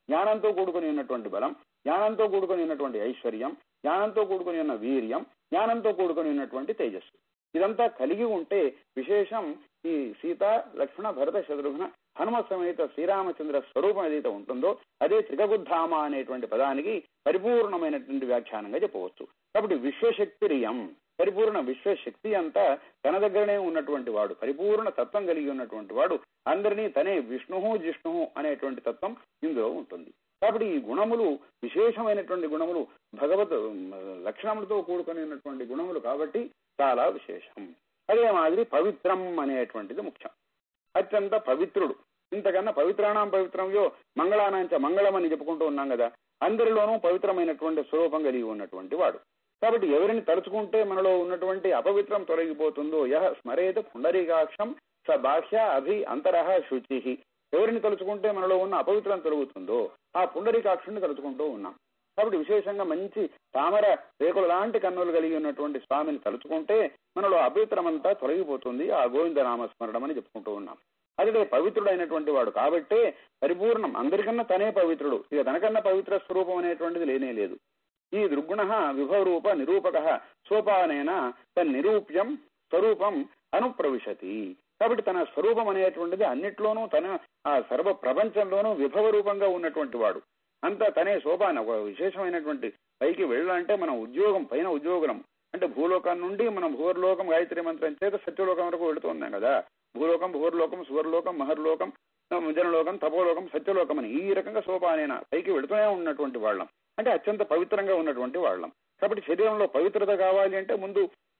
A: జ్ఞానంతో కూడుకుని ఉన్నటువంటి బలం జ్ఞానంతో కూడుకుని ఉన్నటువంటి ఐశ్వర్యం జ్ఞానంతో కూడుకుని ఉన్న వీర్యం జ్ఞానంతో కూడుకుని ఉన్నటువంటి తేజస్సు ఇదంతా కలిగి ఉంటే విశేషం ఈ సీత లక్ష్మణ భరత శత్రుఘ్న హనుమ సమేత శ్రీరామచంద్ర స్వరూపం ఏదైతే ఉంటుందో అదే త్రిగబుద్ధామ అనేటువంటి పదానికి పరిపూర్ణమైనటువంటి వ్యాఖ్యానంగా చెప్పవచ్చు కాబట్టి విశ్వశక్తిరియం పరిపూర్ణ విశ్వశక్తి అంతా తన దగ్గరనే ఉన్నటువంటి వాడు పరిపూర్ణ తత్వం కలిగి ఉన్నటువంటి వాడు అందరినీ తనే విష్ణువు జిష్ణువు అనేటువంటి తత్వం ఇందులో ఉంటుంది కాబట్టి ఈ గుణములు విశేషమైనటువంటి గుణములు భగవత్ లక్షణములతో కూడుకొని ఉన్నటువంటి గుణములు కాబట్టి చాలా విశేషం అదే మాదిరి పవిత్రం అనేటువంటిది ముఖ్యం అత్యంత పవిత్రుడు ఇంతకన్నా పవిత్రాణం పవిత్రంలో మంగళానాంచ మంగళం అని చెప్పుకుంటూ ఉన్నాం కదా అందరిలోనూ పవిత్రమైనటువంటి స్వరూపం కలిగి ఉన్నటువంటి వాడు కాబట్టి ఎవరిని తలుచుకుంటే మనలో ఉన్నటువంటి అపవిత్రం తొలగిపోతుందో యహ స్మరేత పుండరీకాక్షం స బాహ్య అభి అంతరహ శుచి ఎవరిని తలుచుకుంటే మనలో ఉన్న అపవిత్రం తొలగుతుందో ఆ పుండరీకాక్షుని తలుచుకుంటూ ఉన్నాం కాబట్టి విశేషంగా మంచి తామర రేకుల లాంటి కన్నులు కలిగి ఉన్నటువంటి స్వామిని తలుచుకుంటే మనలో అపవిత్రమంతా తొలగిపోతుంది ఆ గోవింద నామస్మరణం అని చెప్పుకుంటూ ఉన్నాం అదే పవిత్రుడైనటువంటి వాడు కాబట్టే పరిపూర్ణం అందరికన్నా తనే పవిత్రుడు ఇక తనకన్నా పవిత్ర స్వరూపం అనేటువంటిది లేనే లేదు ఈ దృగ్గుణ విభవరూప నిరూపక సోపానేన తన్నిరూప్యం స్వరూపం అనుప్రవిశతి కాబట్టి తన స్వరూపం అనేటువంటిది అన్నిట్లోనూ తన ఆ సర్వ ప్రపంచంలోనూ విభవ రూపంగా ఉన్నటువంటి వాడు అంతా తనే సోపాన ఒక విశేషమైనటువంటి పైకి వెళ్ళాలంటే మన ఉద్యోగం పైన ఉద్యోగం అంటే భూలోకం నుండి మనం భూర్లోకం గాయత్రి మంత్రం చేత సత్యలోకం వరకు వెళుతున్నాం కదా భూలోకం భూర్లోకం సువర్లోకం మహర్లోకం జనలోకం తపోలోకం సత్యలోకం అని ఈ రకంగా సోపానేన పైకి వెళుతూనే ఉన్నటువంటి వాళ్ళం అంటే అత్యంత పవిత్రంగా ఉన్నటువంటి వాళ్ళం కాబట్టి శరీరంలో పవిత్రత కావాలి అంటే ముందు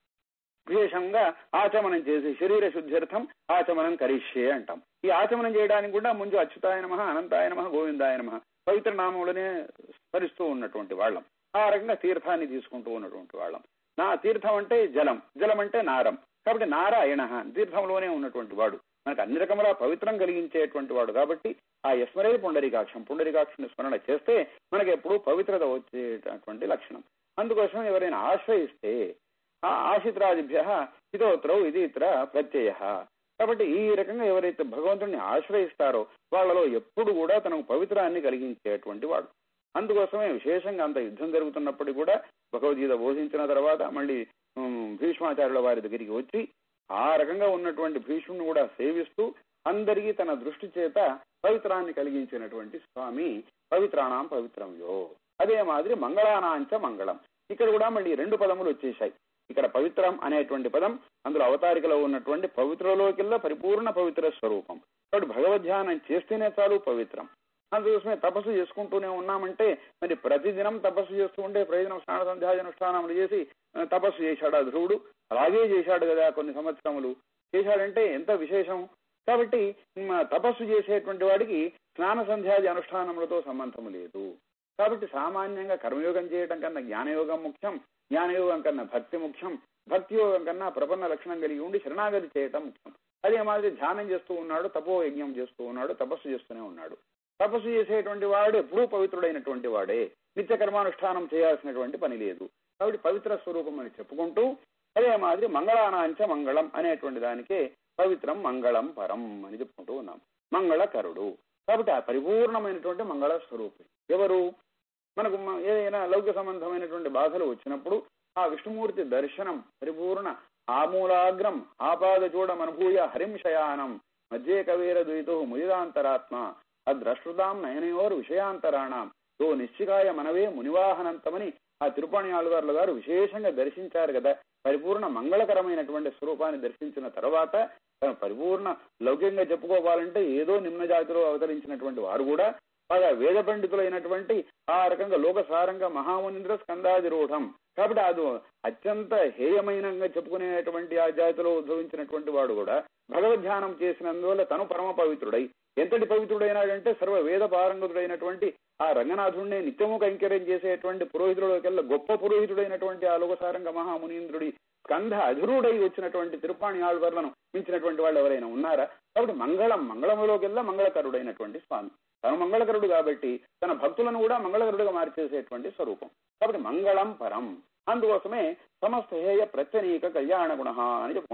A: విశేషంగా ఆచమనం చేసి శరీర శుద్ధ్యర్థం ఆచమనం కరిష్యే అంటాం ఈ ఆచమనం చేయడానికి కూడా ముందు అచ్యుతాయ నమ అనంతాయ నమ గోవిందాయ నమ పవిత్ర నామములనే స్మరిస్తూ ఉన్నటువంటి వాళ్ళం ఆ రకంగా తీర్థాన్ని తీసుకుంటూ ఉన్నటువంటి వాళ్ళం నా తీర్థం అంటే జలం జలం అంటే నారం కాబట్టి నారాయణ తీర్థంలోనే ఉన్నటువంటి వాడు మనకు అన్ని రకముల పవిత్రం కలిగించేటువంటి వాడు కాబట్టి ఆ యస్మరే పుండరీకాక్షం పుండరీకాక్షుని స్మరణ చేస్తే మనకి ఎప్పుడు పవిత్రత వచ్చేటటువంటి లక్షణం అందుకోసం ఎవరైనా ఆశ్రయిస్తే ఆ ఆశిత్రాదిభ్య ఇతోత్రవు ఇది ఇతర ప్రత్యయ కాబట్టి ఈ రకంగా ఎవరైతే భగవంతుడిని ఆశ్రయిస్తారో వాళ్ళలో ఎప్పుడు కూడా తనకు పవిత్రాన్ని కలిగించేటువంటి వాడు అందుకోసమే విశేషంగా అంత యుద్ధం జరుగుతున్నప్పటికీ కూడా భగవద్గీత బోధించిన తర్వాత మళ్ళీ భీష్మాచార్యుల వారి దగ్గరికి వచ్చి ఆ రకంగా ఉన్నటువంటి భీష్ముని కూడా సేవిస్తూ అందరికీ తన దృష్టి చేత పవిత్రాన్ని కలిగించినటువంటి స్వామి పవిత్రాణం పవిత్రంలో అదే మాదిరి మంగళానాంచ మంగళం ఇక్కడ కూడా మళ్ళీ రెండు పదములు వచ్చేసాయి ఇక్కడ పవిత్రం అనేటువంటి పదం అందులో అవతారికలో ఉన్నటువంటి పవిత్రలోకెల్లా పరిపూర్ణ పవిత్ర స్వరూపం కాబట్టి భగవద్ధ్యానం చేస్తేనే చాలు పవిత్రం అందుకోసమే తపస్సు చేసుకుంటూనే ఉన్నామంటే మరి ప్రతిదినం తపస్సు చేస్తూ ఉంటే ప్రయోజనం స్నాన సంధ్యానుష్ఠానములు చేసి తపస్సు చేశాడు ఆ ధ్రువుడు అలాగే చేశాడు కదా కొన్ని సంవత్సరములు చేశాడంటే ఎంత విశేషం కాబట్టి తపస్సు చేసేటువంటి వాడికి స్నాన సంధ్యాది అనుష్ఠానములతో సంబంధం లేదు కాబట్టి సామాన్యంగా కర్మయోగం చేయడం కన్నా జ్ఞానయోగం ముఖ్యం జ్ఞానయోగం కన్నా భక్తి ముఖ్యం భక్తి యోగం కన్నా ప్రపన్న లక్షణం కలిగి ఉండి శరణాగతి చేయటం ముఖ్యం అదే మాదిరి ధ్యానం చేస్తూ ఉన్నాడు తపో యజ్ఞం చేస్తూ ఉన్నాడు తపస్సు చేస్తూనే ఉన్నాడు తపస్సు చేసేటువంటి వాడు ఎప్పుడూ పవిత్రుడైనటువంటి వాడే నిత్య కర్మానుష్ఠానం చేయాల్సినటువంటి పని లేదు కాబట్టి పవిత్ర స్వరూపం అని చెప్పుకుంటూ అదే మాదిరి మంగళానాంచ మంగళం అనేటువంటి దానికే పవిత్రం మంగళం పరం అని చెప్పుకుంటూ ఉన్నాం మంగళకరుడు కాబట్టి ఆ పరిపూర్ణమైనటువంటి మంగళ స్వరూపం ఎవరు మనకు ఏదైనా లౌకిక సంబంధమైనటువంటి బాధలు వచ్చినప్పుడు ఆ విష్ణుమూర్తి దర్శనం పరిపూర్ణ ఆమూలాగ్రం ఆపాద చూడమనుభూయ హరింశయానం మధ్యే కవీర ద్వైతో ముదిదాంతరాత్మ అద్రష్టృతాం నయనయోర్ విషయాంతరాణం తో నిశ్చికాయ మనవే మునివాహనంతమని ఆ తిరుపణి ఆళ్వార్ల గారు విశేషంగా దర్శించారు కదా పరిపూర్ణ మంగళకరమైనటువంటి స్వరూపాన్ని దర్శించిన తర్వాత తను పరిపూర్ణ లౌకికంగా చెప్పుకోవాలంటే ఏదో నిమ్న జాతిలో అవతరించినటువంటి వారు కూడా బాగా వేద పండితులైనటువంటి ఆ రకంగా లోకసారంగా మహామునింద్ర స్కందాదిరూఢం కాబట్టి అది అత్యంత హేయమైనంగా చెప్పుకునేటువంటి ఆ జాతిలో ఉద్భవించినటువంటి వాడు కూడా భగవద్ధ్యానం చేసినందువల్ల తను పరమ పవిత్రుడై ఎంతటి పవిత్రుడైనాడంటే సర్వ వేద పారంగతుడైనటువంటి ఆ రంగనాథుడిని నిత్యము కైంకర్యం చేసేటువంటి పురోహితుడికెల్లా గొప్ప పురోహితుడైనటువంటి ఆ లోకసారంగ మహామునీంద్రుడి స్కంధ అధురుడై వచ్చినటువంటి తిరుపాణి ఆళ్వర్లను మించినటువంటి వాళ్ళు ఎవరైనా ఉన్నారా కాబట్టి మంగళం మంగళములోకెల్లా మంగళకరుడైనటువంటి స్వామి తను మంగళకరుడు కాబట్టి తన భక్తులను కూడా మంగళకరుడుగా మార్చేసేటువంటి స్వరూపం కాబట్టి మంగళం పరం అందుకోసమే సమస్త హేయ ప్రత్యనీక కళ్యాణ గుణ అని చెప్పుకుంటాం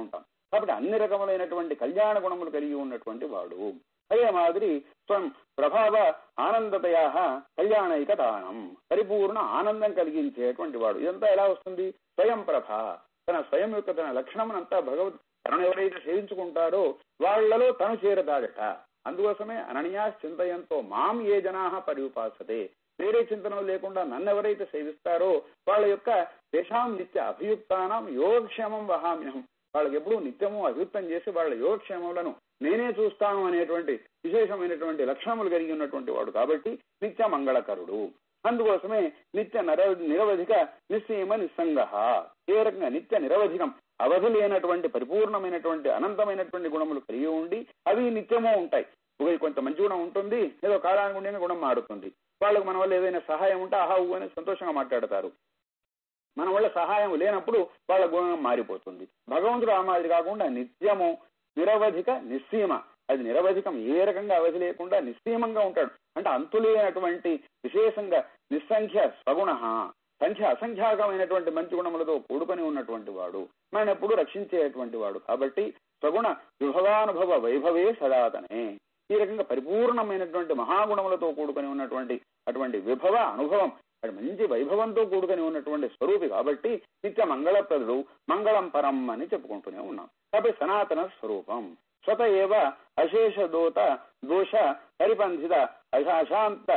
A: కాబట్టి అన్ని రకములైనటువంటి కళ్యాణ గుణములు కలిగి ఉన్నటువంటి వాడు అదే మాదిరి స్వం ప్రభావ ఆనందతయా కళ్యాణైక దానం పరిపూర్ణ ఆనందం కలిగించేటువంటి వాడు ఇదంతా ఎలా వస్తుంది స్వయం ప్రభ తన స్వయం యొక్క తన లక్షణమునంతా భగవద్ తనను ఎవరైతే సేవించుకుంటారో వాళ్లలో తను చేరతాడట అందుకోసమే అననీయా చింతయంతో మాం ఏ జనా పరిపాసతే వేరే చింతనం లేకుండా నన్ను ఎవరైతే సేవిస్తారో వాళ్ళ యొక్క దేశాం నిత్య అభియుక్తానం యోగక్షేమం వహామ్యహం వాళ్ళకి ఎప్పుడూ నిత్యము అభియుక్తం చేసి వాళ్ళ యోగక్షేమములను నేనే చూస్తాను అనేటువంటి విశేషమైనటువంటి లక్షణములు కలిగి ఉన్నటువంటి వాడు కాబట్టి నిత్య మంగళకరుడు అందుకోసమే నిత్య నర నిరవధిక నిస్సీమ నిస్సంగ ఏ రకంగా నిత్య నిరవధికం అవధి లేనటువంటి పరిపూర్ణమైనటువంటి అనంతమైనటువంటి గుణములు కలిగి ఉండి అవి నిత్యము ఉంటాయి ఒక కొంత మంచి గుణం ఉంటుంది ఏదో కాలానుగుణ్యంగా గుణం మారుతుంది వాళ్ళకు మన వల్ల ఏదైనా సహాయం ఉంటే ఆహా ఊ అని సంతోషంగా మాట్లాడతారు మన వల్ల సహాయం లేనప్పుడు వాళ్ళ గుణం మారిపోతుంది భగవంతుడు ఆ మాదిరి కాకుండా నిత్యము నిరవధిక నిస్సీమ అది నిరవధికం ఏ రకంగా అవధి లేకుండా నిస్సీమంగా ఉంటాడు అంటే అంతులేనటువంటి విశేషంగా నిస్సంఖ్య స్వగుణ సంఖ్య అసంఖ్యాకమైనటువంటి మంచి గుణములతో కూడుకొని ఉన్నటువంటి వాడు మనం ఎప్పుడు రక్షించేటువంటి వాడు కాబట్టి స్వగుణ విభవానుభవ వైభవే సదాతనే ఈ రకంగా పరిపూర్ణమైనటువంటి మహాగుణములతో కూడుకొని ఉన్నటువంటి అటువంటి విభవ అనుభవం అది మంచి వైభవంతో కూడుకొని ఉన్నటువంటి స్వరూపి కాబట్టి నిత్య మంగళప్రదుడు మంగళం పరం అని చెప్పుకుంటూనే ఉన్నాం కాబట్టి సనాతన స్వరూపం స్వత ఏవ అశేష దోత దోష పరిపంధిత అశాంత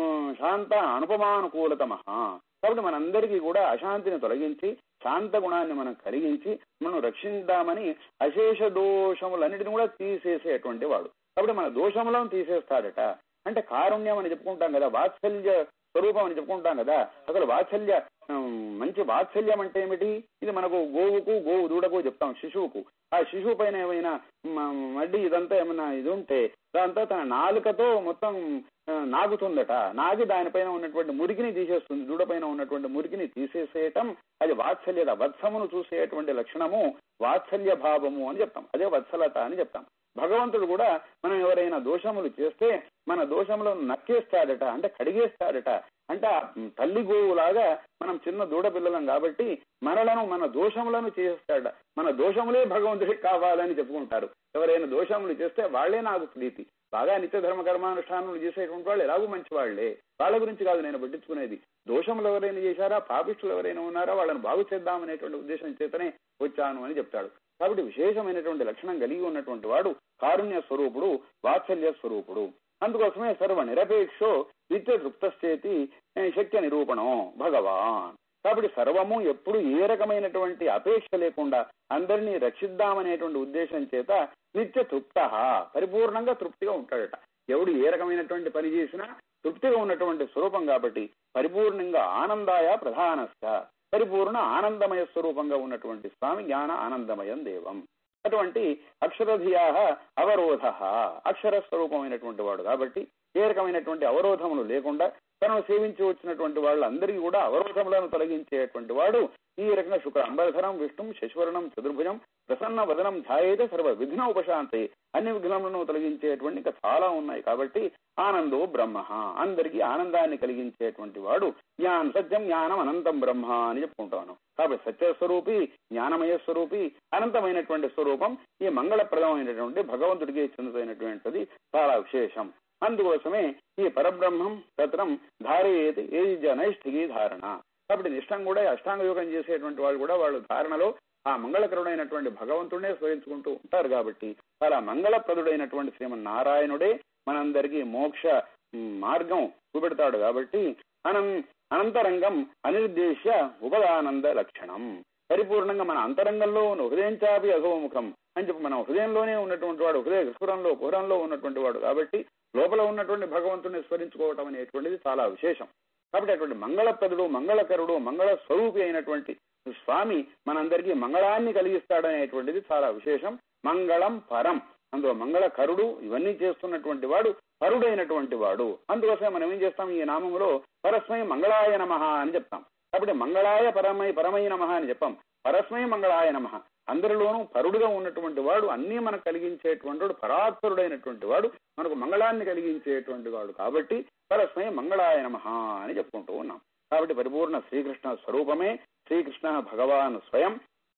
A: శాంత అనుపమానుకూలతమ కాబట్టి మనందరికీ కూడా అశాంతిని తొలగించి శాంత గుణాన్ని మనం కలిగించి మనం రక్షిద్దామని అశేష దోషములన్నిటిని కూడా తీసేసేటువంటి వాడు కాబట్టి మన దోషములను తీసేస్తాడట అంటే కారుణ్యం అని చెప్పుకుంటాం కదా వాత్సల్య స్వరూపం అని చెప్పుకుంటాం కదా అసలు వాత్సల్య మంచి వాత్సల్యం అంటే ఏమిటి ఇది మనకు గోవుకు గోవు దూడకు చెప్తాం శిశువుకు ఆ శిశువు పైన ఏమైనా మడ్డి ఇదంతా ఏమైనా ఇది ఉంటే దాంతో తన నాలుకతో మొత్తం నాగుతుందట నాగి దానిపైన ఉన్నటువంటి మురికిని తీసేస్తుంది దూడ పైన ఉన్నటువంటి మురికిని తీసేసేయటం అది వాత్సల్యత వత్సమును చూసేటువంటి లక్షణము వాత్సల్య భావము అని చెప్తాం అదే వత్సలత అని చెప్తాం భగవంతుడు కూడా మనం ఎవరైనా దోషములు చేస్తే మన దోషములను నక్కేస్తాడట అంటే కడిగేస్తాడట అంటే తల్లి గోవులాగా మనం చిన్న దూడ పిల్లలం కాబట్టి మనలను మన దోషములను చేస్తాడ మన దోషములే భగవంతుడికి కావాలని చెప్పుకుంటారు ఎవరైనా దోషములు చేస్తే వాళ్లే నాకు ప్రీతి బాగా నిత్య ధర్మ కర్మానుష్ఠానములు చేసేటువంటి వాళ్ళు ఎలాగూ మంచి వాళ్లే వాళ్ళ గురించి కాదు నేను పట్టించుకునేది దోషములు ఎవరైనా చేశారా పాపిష్టులు ఎవరైనా ఉన్నారా వాళ్ళని బాగు చేద్దామనేటువంటి ఉద్దేశం చేతనే వచ్చాను అని చెప్తాడు కాబట్టి విశేషమైనటువంటి లక్షణం కలిగి ఉన్నటువంటి వాడు కారుణ్య స్వరూపుడు వాత్సల్య స్వరూపుడు అందుకోసమే సర్వ నిరపేక్షో నిత్య తృప్తశ్చేతి శక్య నిరూపణం భగవాన్ కాబట్టి సర్వము ఎప్పుడు ఏ రకమైనటువంటి అపేక్ష లేకుండా అందరినీ రక్షిద్దామనేటువంటి ఉద్దేశం చేత నిత్య తృప్త పరిపూర్ణంగా తృప్తిగా ఉంటాడట ఎవడు ఏ రకమైనటువంటి పని చేసినా తృప్తిగా ఉన్నటువంటి స్వరూపం కాబట్టి పరిపూర్ణంగా ఆనందాయ ప్రధానస్థ పరిపూర్ణ ఆనందమయ స్వరూపంగా ఉన్నటువంటి స్వామి జ్ఞాన ఆనందమయం దేవం అటువంటి అక్షరధియా అవరోధ అక్షర స్వరూపమైనటువంటి వాడు కాబట్టి ఏ రకమైనటువంటి అవరోధములు లేకుండా తనను సేవించి వచ్చినటువంటి వాళ్ళందరికీ కూడా అవరోధములను తొలగించేటువంటి వాడు ఈ రకంగా శుక్ర అంబరధరం విష్ణు శశివరణం చతుర్భుజం ప్రసన్న వదనం ధ్యాయేత సర్వ విఘ్న ఉపశాంతి అన్ని విఘ్నములను తొలగించేటువంటి ఇంకా చాలా ఉన్నాయి కాబట్టి ఆనందో బ్రహ్మ అందరికీ ఆనందాన్ని కలిగించేటువంటి వాడు జ్ఞానం సత్యం జ్ఞానం అనంతం బ్రహ్మ అని చెప్పుకుంటాను కాబట్టి సత్య స్వరూపి జ్ఞానమయ స్వరూపి అనంతమైనటువంటి స్వరూపం ఈ మంగళప్రదమైనటువంటి భగవంతుడికి చెందుతైనటువంటిది చాలా విశేషం అందుకోసమే ఈ పరబ్రహ్మం తత్రం ధారయేది ఏది జనైష్ఠికి ధారణ కాబట్టి నిష్టం కూడా అష్టాంగ యోగం చేసేటువంటి వాళ్ళు కూడా వాళ్ళు ధారణలో ఆ మంగళకరుడైనటువంటి భగవంతుడే స్మరించుకుంటూ ఉంటారు కాబట్టి చాలా మంగళప్రదుడైనటువంటి శ్రీమన్నారాయణుడే మనందరికీ మోక్ష మార్గం చూపెడతాడు కాబట్టి అనం అనంతరంగం అనిర్దేశ్య ఉపదానంద లక్షణం పరిపూర్ణంగా మన అంతరంగంలో ఉన్న హృదయంచాపి అధోముఖం అని చెప్పి మన హృదయంలోనే ఉన్నటువంటి వాడు హృదయ విస్ఫురంలో కుహరంలో ఉన్నటువంటి వాడు కాబట్టి లోపల ఉన్నటువంటి భగవంతుని స్మరించుకోవటం అనేటువంటిది చాలా విశేషం కాబట్టి అటువంటి మంగళప్రదుడు మంగళకరుడు మంగళ స్వరూపి అయినటువంటి స్వామి మనందరికీ మంగళాన్ని కలిగిస్తాడనేటువంటిది చాలా విశేషం మంగళం పరం అందులో మంగళకరుడు ఇవన్నీ చేస్తున్నటువంటి వాడు పరుడైనటువంటి వాడు అందుకోసమే మనం ఏం చేస్తాం ఈ నామములో పరస్మై మంగళాయ నమ అని చెప్తాం కాబట్టి మంగళాయ పరమై పరమై నమ అని చెప్పాం పరస్మై మంగళాయ నమ అందరిలోనూ పరుడుగా ఉన్నటువంటి వాడు అన్నీ మనకు కలిగించేటువంటి వాడు పరాత్పరుడైనటువంటి వాడు మనకు మంగళాన్ని కలిగించేటువంటి వాడు కాబట్టి పరస్మై మంగళాయ నమ అని చెప్పుకుంటూ ఉన్నాం కాబట్టి పరిపూర్ణ శ్రీకృష్ణ స్వరూపమే శ్రీకృష్ణ భగవాన్ స్వయం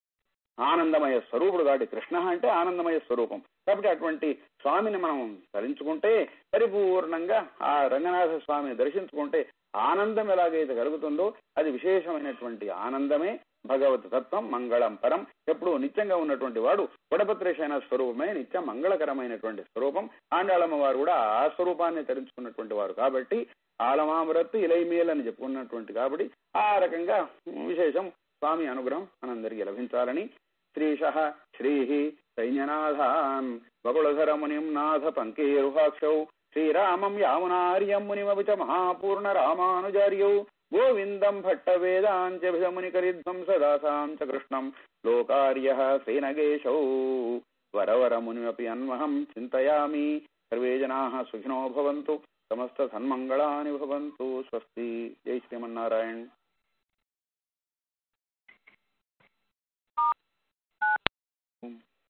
A: ఆనందమయ స్వరూపుడు కాబట్టి కృష్ణ అంటే ఆనందమయ స్వరూపం కాబట్టి అటువంటి స్వామిని మనం స్మరించుకుంటే పరిపూర్ణంగా ఆ రంగనాథ స్వామిని దర్శించుకుంటే ఆనందం ఎలాగైతే కలుగుతుందో అది విశేషమైనటువంటి ఆనందమే భగవత్ తత్వం మంగళం పరం ఎప్పుడు నిత్యంగా ఉన్నటువంటి వాడు వడపత్రేషైన స్వరూపమే నిత్యం మంగళకరమైనటువంటి స్వరూపం ఆండాళమ్మ వారు కూడా ఆ స్వరూపాన్ని ధరించుకున్నటువంటి వారు కాబట్టి ఆలమామరత్తు ఇలైమేల్ అని చెప్పుకున్నటువంటి కాబట్టి ఆ రకంగా విశేషం స్వామి అనుగ్రహం మనందరికీ లభించాలని శ్రీశ శ్రీ సైన్యనాథాన్ బకుళధర మునిం నాథ పంకేరుహాక్షౌ శ్రీరామం యామునార్యం మునిమపి చ మహాపూర్ణ రామానుజార్యౌ గోవిందం భట్ట వేదాంత్యభిషమునికరిధ్వంసదాసాం చ కృష్ణం లోకార్య శ్రీనగేశౌ వరవర మునిమపి అన్వహం చింతయామి సర్వే జనా సుఖినో భవంతు సమస్త సన్మంగళాని భవంతు స్వస్తి జై శ్రీమన్నారాయణ ఓం